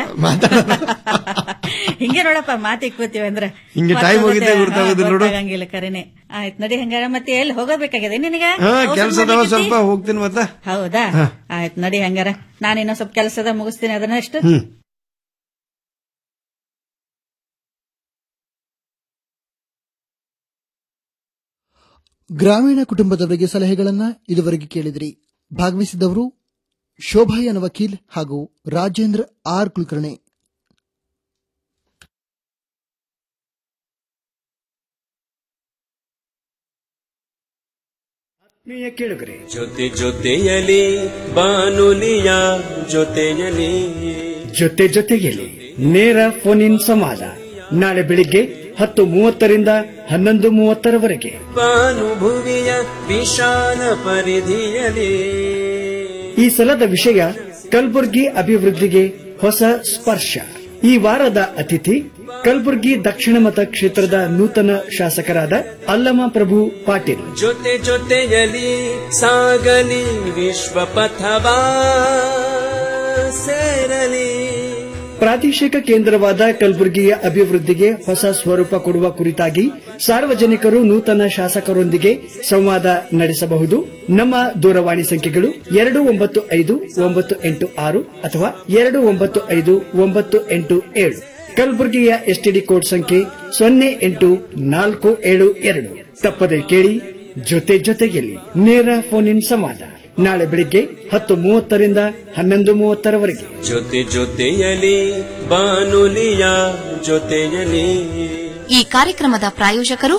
ಹಿಂಗೆ ನೋಡಪ್ಪ ಮಾತಿ ಕೂತೀವಿ ಅಂದ್ರೆ ಹಿಂಗೆ time ಹೋಗಿದ್ದೇ ಗೊತ್ತಾಗೋದಿಲ್ಲ ನೋಡು. ಗೊತ್ತಾಗಂಗಿಲ್ಲ ಕರೆನೆ ಆಯ್ತು ನಡಿ ಹಂಗಾರ ಮತ್ತೆ ಎಲ್ಲಿ ಹೋಗಬೇಕಾಗಿದೆ ನಿನಗ ಹಾ ಔಷಧ ಕೆಲ್ಸ ಅದಾವ ಮಾಡ್ಲಿಕತ್ತಿ? ಸ್ವಲ್ಪ ಹೋಗ್ತೀನಿ ಮತ್ತ ಹೌದಾ ಹಾ. ಆಯ್ತು ನಡಿ ಹಂಗಾರ ನಾನಿನ್ನೊ ಸ್ವಲ್ಪ ಕೆಲಸದ ಮುಗಿಸ್ತೀನಿ ಅದನ್ನಷ್ಟು ಹ್ಮ್ ಗ್ರಾಮೀಣ ಕುಟುಂಬದವರಿಗೆ ಸಲಹೆಗಳನ್ನ ಇದುವರೆಗೆ ಕೇಳಿದ್ರಿ ಭಾಗವಹಿಸಿದವರು ಶೋಭಾ ಎನ್ ವಕೀಲ್ ಹಾಗೂ ರಾಜೇಂದ್ರ ಆರ್ ಕುಲಕರ್ಣಿ ಆತ್ಮೀಯ ಕೇಳುಗರೆ ಜೊತೆ ಜೊತೆಯಲಿ ಬಾನುಲಿಯ ಜೊತೆಯಲಿ ಜೊತೆ ಜೊತೆಯಲಿ ನೇರ ಫೋನ್ ಇನ್ ಸಂವಾದ ನಾಳೆ ಬೆಳಿಗ್ಗೆ ಹತ್ತು ಮೂವತ್ತರಿಂದ ಹನ್ನೊಂದು ಮೂವತ್ತರವರೆಗೆ ಬಾನುಭುವಿಯ ವಿಶಾಲ ಪರಿಧಿಯಲಿ ಈ ಸಲದ ವಿಷಯ ಕಲಬುರಗಿ ಅಭಿವೃದ್ಧಿಗೆ ಹೊಸ ಸ್ಪರ್ಶ ಈ ವಾರದ ಅತಿಥಿ ಕಲಬುರಗಿ ದಕ್ಷಿಣ ಮತ ಕ್ಷೇತ್ರದ ನೂತನ ಶಾಸಕರಾದ ಅಲ್ಲಮ ಪ್ರಭು ಪಾಟೀಲ್ ಜೊತೆ ಜೊತೆಯಲಿ ಸಾಗಲಿ ವಿಶ್ವ ಪಥವಾ ಸೇರಲಿ ಪ್ರಾದೇಶಿಕ ಕೇಂದ್ರವಾದ ಕಲಬುರಗಿಯ ಅಭಿವೃದ್ಧಿಗೆ ಹೊಸ ಸ್ವರೂಪ ಕೊಡುವ ಕುರಿತಾಗಿ ಸಾರ್ವಜನಿಕರು ನೂತನ ಶಾಸಕರೊಂದಿಗೆ ಸಂವಾದ ನಡೆಸಬಹುದು ನಮ್ಮ ದೂರವಾಣಿ ಸಂಖ್ಯೆಗಳು ಎರಡು ಒಂಬತ್ತು ಐದು ಒಂಬತ್ತು ಎಂಟು ಆರು ಅಥವಾ ಎರಡು ಒಂಬತ್ತು ಐದು ಒಂಬತ್ತು ಎಂಟು ಏಳು ಕಲಬುರಗಿಯ ಎಸ್ಟಿಡಿ ಕೋಡ್ ಸಂಖ್ಯೆ ಸೊನ್ನೆ ಎಂಟು ನಾಲ್ಕು ಏಳು ಎರಡು ತಪ್ಪದೆ ಕೇಳಿ ಜೊತೆ ಜೊತೆಯಲ್ಲಿ ನೇರ ಫೋನ್ ಇನ್ ಸಂವಾದ ನಾಳೆ ಬೆಳಿಗ್ಗೆ ಹತ್ತು ಮೂವತ್ತರಿಂದ ಹನ್ನೊಂದು ಮೂವತ್ತರವರೆಗೆ ಜೊತೆ ಜೊತೆಯಲಿ ಬಾನುಲಿಯ ಜೊತೆಯಲಿ ಈ ಕಾರ್ಯಕ್ರಮದ ಪ್ರಾಯೋಜಕರು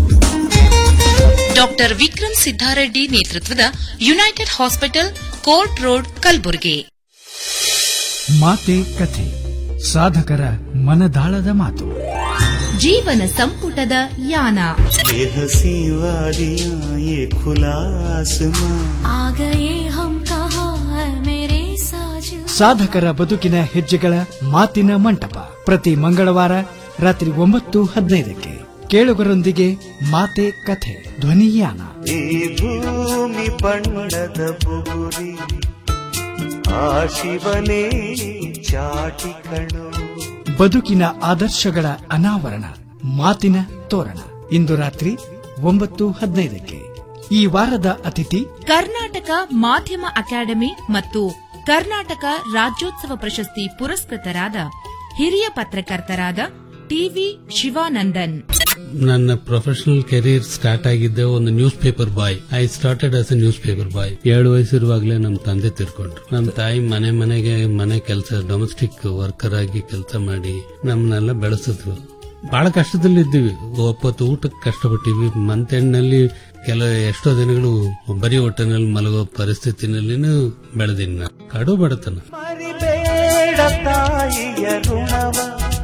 ಡಾಕ್ಟರ್ ವಿಕ್ರಮ್ ಸಿದ್ದಾರೆಡ್ಡಿ ನೇತೃತ್ವದ united hospital court road Kalaburagi ಮಾತೆ ಕಥೆ ಸಾಧಕರ ಮನದಾಳದ ಮಾತು ಜೀವನ ಸಂಪುಟದ ಯಾನ बेहसी वादियां ये खुला आसमां आ गए हम कहा मेरे साजन ಸಾಧಕರ ಬದುಕಿನ ಹೆಜ್ಜೆಗಳ ಮಾತಿನ ಮಂಟಪ ಪ್ರತಿ ಮಂಗಳವಾರ ರಾತ್ರಿ ಒಂಬತ್ತು ಹದಿನೈದಕ್ಕೆ ಕೇಳುಗರೊಂದಿಗೆ ಮಾತೆ ಕಥೆ ಧ್ವನಿಯಾನ ಈ ಭೂಮಿ ಬಣ್ಣದ ಬುಗುರಿ ಆ ಶಿವನೇ ಚಾಟಿ ಕಣೋ ಬದುಕಿನ ಆದರ್ಶಗಳ ಅನಾವರಣ ಮಾತಿನ ತೋರಣ ಇಂದು ರಾತ್ರಿ ಒಂಬತ್ತು ಹದಿನೈದಕ್ಕೆ ಈ ವಾರದ ಅತಿಥಿ ಕರ್ನಾಟಕ ಮಾಧ್ಯಮ ಅಕಾಡೆಮಿ ಮತ್ತು ಕರ್ನಾಟಕ ರಾಜ್ಯೋತ್ಸವ ಪ್ರಶಸ್ತಿ ಪುರಸ್ಕೃತರಾದ ಹಿರಿಯ ಪತ್ರಕರ್ತರಾದ ಟಿವಿ ಶಿವಾನಂದನ್ ನನ್ನ ಪ್ರೊಫೆಷನಲ್ ಕೆರಿಯರ್ ಸ್ಟಾರ್ಟ್ ಆಗಿದ್ದೆ ಒಂದು newspaper boy I started as a newspaper boy ಏಳು ವಯಸ್ಸಿರುವಾಗಲೇ ನಮ್ಮ ತಂದೆ ತೀರ್ಕೊಂಡ್ರು ನಮ್ಮ ತಾಯಿ ಮನೆ ಮನೆಗೆ ಮನೆ ಕೆಲಸ ಡೊಮೆಸ್ಟಿಕ್ ವರ್ಕರ್ ಆಗಿ ಕೆಲಸ ಮಾಡಿ ನಮ್ಮನ್ನೆಲ್ಲ ಬೆಳೆಸಿದ್ರು ಬಹಳ ಕಷ್ಟದಲ್ಲಿದ್ದೀವಿ ಒಪ್ಪತ್ತು ಊಟಕ್ಕೆ ಕಷ್ಟಪಟ್ಟಿವಿ ಮಂತ್ ಎಂಡ್ ನಲ್ಲಿ ಕೆಲ ಎಷ್ಟೋ ದಿನಗಳು ಬರೀ ಹೊಟ್ಟೆನಲ್ಲಿ ಮಲಗೋ ಪರಿಸ್ಥಿತಿನಲ್ಲಿನೂ ಬೆಳೆದಿನಿ ನಾನು ಕಡು ಬಡತನ ಮರಿಬೇಡ ತಾಯಿಯ ಋಣವ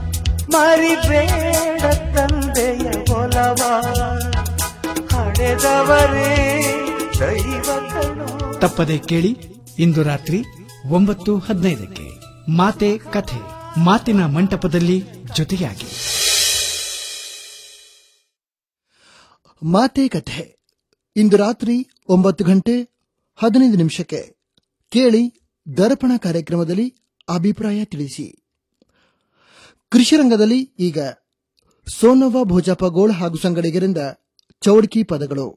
ಮರಿಬೇಡ ತಂದೆಯ ಒಲವ ಹಡೆದವರೇ ದೈವ ಕಣೋ ತಪ್ಪದೆ ಕೇಳಿ ಇಂದು ರಾತ್ರಿ ಒಂಬತ್ತು ಹದಿನೈದಕ್ಕೆ ಮಾತೆ ಕಥೆ ಮಾತಿನ ಮಂಟಪದಲ್ಲಿ ಜೊತೆಯಾಗಿ ಮಾತೆ ಕಥೆ ಇಂದು ರಾತ್ರಿ ಒಂಬತ್ತು ಗಂಟೆ ಹದಿನೈದು ನಿಮಿಷಕ್ಕೆ ಕೇಳಿ ದರ್ಪಣ ಕಾರ್ಯಕ್ರಮದಲ್ಲಿ ಅಭಿಪ್ರಾಯ ತಿಳಿಸಿ ಕೃಷಿ ರಂಗದಲ್ಲಿ ಈಗ ಸೋನವ್ವ ಭೋಜಪ್ಪ ಗೋಳ್ ಹಾಗೂ ಸಂಗಡಿಗರಿಂದ ಚೌಡ್ಕಿ ಪದಗಳು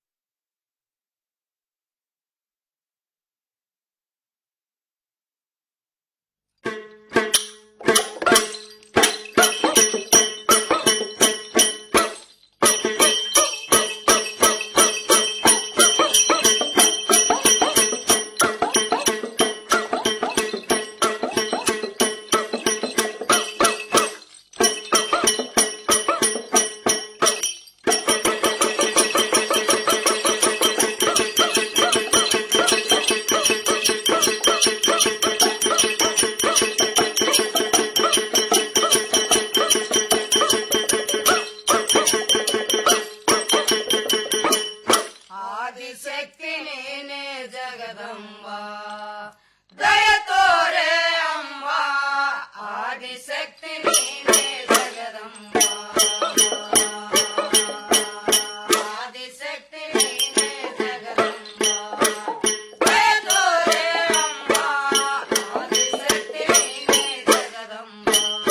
ಆದಿಶಕ್ತಿ ನೀನೆ ಜಗದಂಬ ದಯ ತೋರೆ ಅಂಬ ಆದಿಶಕ್ತಿ ನೀನೆ ಜಗದಂಬ ಆದಿಶಕ್ತಿ ನೀನೆ ಜಗದಂಬ ದಯ ತೋರೆ ಅಂಬ ಆದಿಶಕ್ತಿ ನೀನೆ ಜಗದಂಬ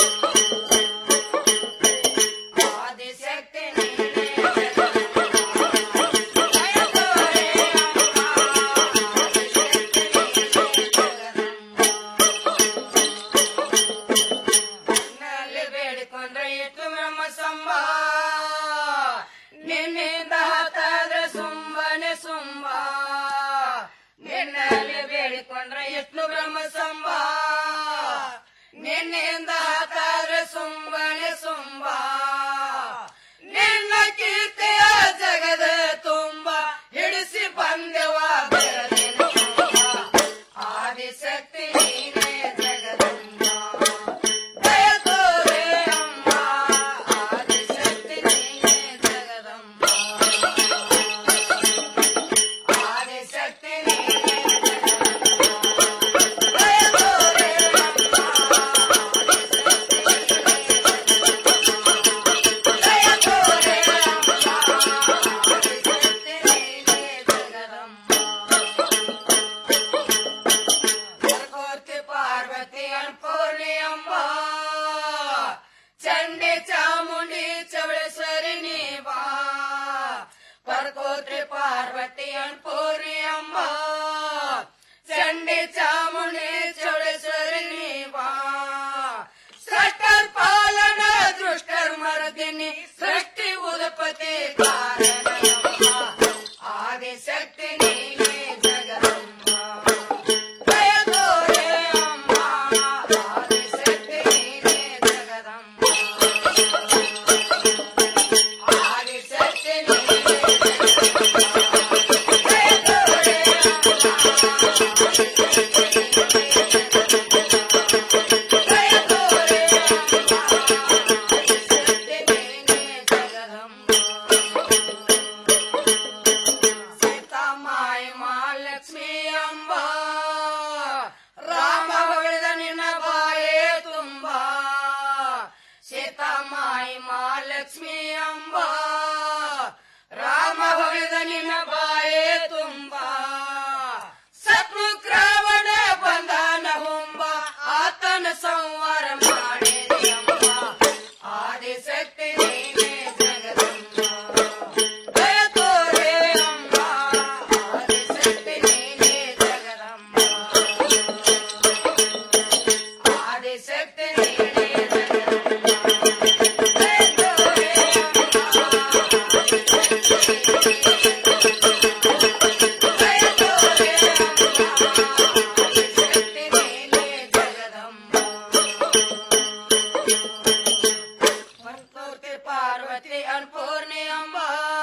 ಆದಿಶಕ್ತಿ ನೀನೆ ನಲ್ಲಿ ಬೇಡಿಕೊಂಡ್ರೆ ಇಟ್ಟು ಬ್ರಹ್ಮ ಸಂಭ ನಿನ್ನಿಂದ ಹತ್ತಾದ್ರೆ ಸುಂಬನೆ ಸುಂಬ ನಿನ್ನಲ್ಲಿ ಬೇಡಿಕೊಂಡ್ರೆ ಇಟ್ಟು ಬ್ರಹ್ಮ ಸಂಭ ನಿನ್ನಿಂದ ಹತ್ತಾದ್ರೆ ಸುಂಬನೆ ಸುಂಬ ನಿನ್ನ ಕೀರ್ತಿಯ ಜಗದ ತುಂಬ ಹಿಡಿಸಿ ಬಂದೆವ ಬೆಳೆದೆನು ತುಂಬ. ಆದಿಶಕ್ತಿ ನೀನೇ ಜಗದಂಬ ದಯ ತೋರೆ ಅಂಬ ಆದಿಶಕ್ತಿ ನೀನೇ ಜಗದಂಬ ಆದಿಶಕ್ತಿ ನೀನೇ ಜಗದಂಬ ಪಾರ್ವತಿ ಅನ್ಪೂರ್ಣಿ ಅಂಬ ಚಂಡಿ ಚಾಮುಂಡಿ ಚೌಡೇಶ್ವರಿ ನೀವಾ ಸೃಷ್ಟರ್ ಪಾಲನ ದೃಷ್ಟರ್ ಮರದಿನಿ ಸೃಷ್ಟಿ ಉದಪತಿ ಕಾರಣಯಮ್ಮ ಆದಿಶಕ್ತಿ ನೀನೇ ಜಗದಮ್ಮ ದಯ ತೋರೆ ಅಮ್ಮ ಆದಿಶಕ್ತಿ ನೀನೇ ಜಗದಮ್ಮ ಆದಿಶಕ್ತಿ ನೀನೇ ಸೀತಾಮಾಯಿ ಮಹಾಲಕ್ಷ್ಮಿ ಅಂಬ ರಾಮ ಹೊಳೆದ ನಿನ್ನ ಬಾಯೇ ತುಂಬ ಸೀತಾಮಾಯಿ ಮಹಾಲಕ್ಷ್ಮಿ ಅಂಬ ರಾಮ ಹೊಳೆದ ನಿನ್ನ ಬಾಯೇ ತುಂಬ ಸತ್ಮುಖ ರಾವಣ ಬಂಧನ ಹೊಂಬ ಆತನ ಸಂವಾರ ಮಾಡಿದೆ ಅಂಬ ಆದಿಶಕ್ತಿ ನೀನೇ ಜಗದಮ್ಮ ದಯ ತೋರೆ ಅಂಬ ಆದಿಶಕ್ತಿ ನೀನೇ ಜಗದಮ್ಮ ಆದಿಶಕ್ತಿ ನೀನೇ ಭರ್ತೋರ್ತಿ ಪಾರ್ವತಿ ಅನ್ಪೂರ್ಣಿ ಅಂಬ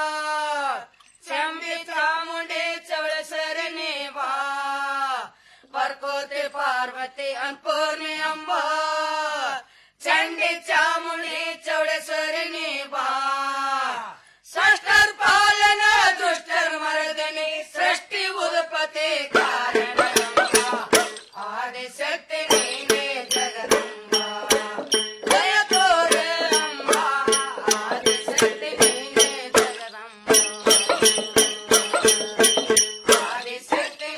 ಚಂಬಿ ಚಾಮುಂಡಿ ಚವಳಸರಿ ನೀವಾ ಬರ್ಕೋತಿ ಪಾರ್ವತಿ ಅನ್ಪೂರ್ಣಿ ಅಂಬ ಚಂಡಿ ಚಾಮುಂಡಿ ಚೌಡೇಶ್ವರಿ ನೀವಾ ಸೃಷ್ಟರ್ ಪಾಲನ ದುಷ್ಟರ್ ಮರದನಿ ಸೃಷ್ಟಿ ಉದಪತಿ ಕಾರಣ ಆದಿಶಕ್ತಿ ನೀನೇ ಜಗದಂಬ ದಯ ತೋರೆ ಅಂಬ ಆದಿಶಕ್ತಿ ನೀನೇ ಜಗದಂಬ ಆದಿಶಕ್ತಿ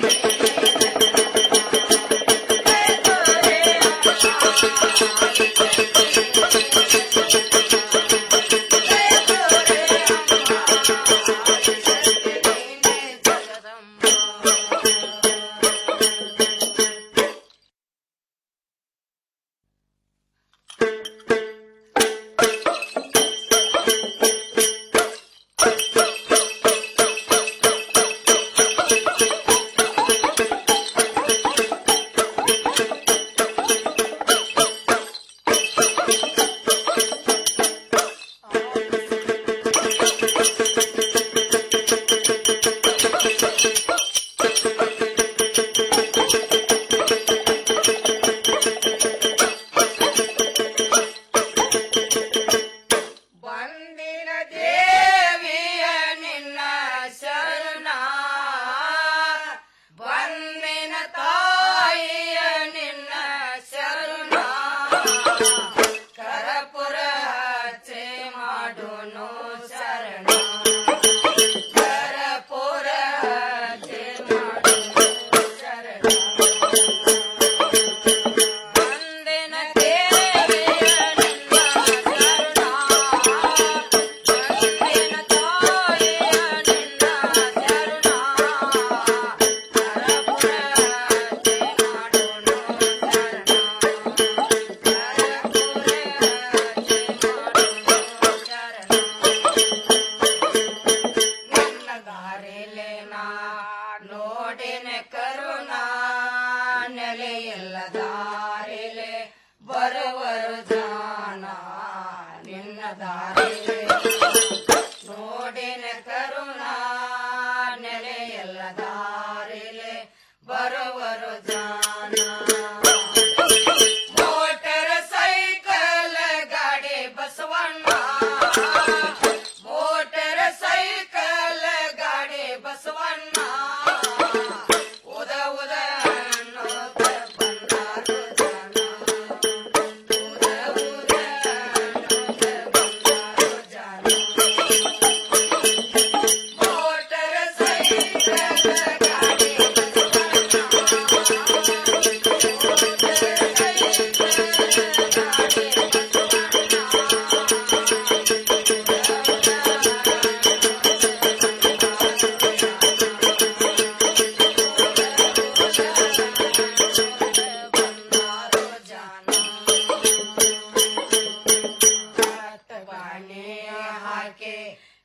ಬಂದಿನ ದೇವಿಯ ನಿನ್ನ ಶರಣ ಬಂದಿನ ತಾಯಿಯ ನಿನ್ನ ಶರಣ ಕರಪುರ ಹಚ್ಚೆ ಮಾಡುನು ಶರಣ ಕರಪುರ ಹಚ್ಚೆ ಮಾಡುನು ಶರಣ ಬಂದಿನ ದೇವಿಯ ನಿನ್ನ ಶರಣ ಬಂದಿನ ತಾಯಿಯ ನಿನ್ನ ಶರಣ ನಿನ್ನ ದಾರಿಲೆ ನಾ ನೋಡಿನ ಕರುಣಾ ನೆಲೆಯಿಲ್ಲ ದಾರಿಲೆ ಬರುವರು ಜಾನ ನಿನ್ನ ದಾರಿಲೆ ನೋಡಿನ ಕರುಣಾ ನೆಲೆಯಿಲ್ಲ ದಾರಿಲೆ ಬರುವರು ಜಾನ ಮೋಟರ್ ಸೈಕಲ್ ಗಾಡಿ ಬಸವಣ್ಣ ಮೋಟರ್ ಸೈಕಲ್ ಗಾಡಿ ಬಸವಣ್ಣ ಉದ ಉದ ಅನ್ನೋದ ಬಂದಾರು ಜನ. ಉದ ಉದ ಅನ್ನೋದ ಬಂದಾರು ಜನ.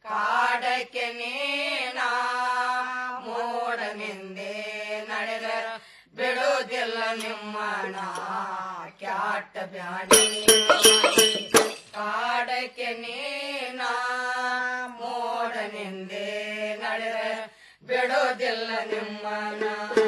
ಕಾಡಕ್ಕೆ ನೀನ ಮೂಡನಿಂದೆ ನಡೆದ ಬಿಡುವುದಿಲ್ಲ ನಿಮ್ಮನ ಕ್ಯಾಟ ಬ್ಯಾಡಿ ಕಾಡಕ್ಕೆ ನೀನ ಮೂಡನಿಂದೆ ನಡೆದ ಬಿಡುವುದಿಲ್ಲ ನಿಮ್ಮನ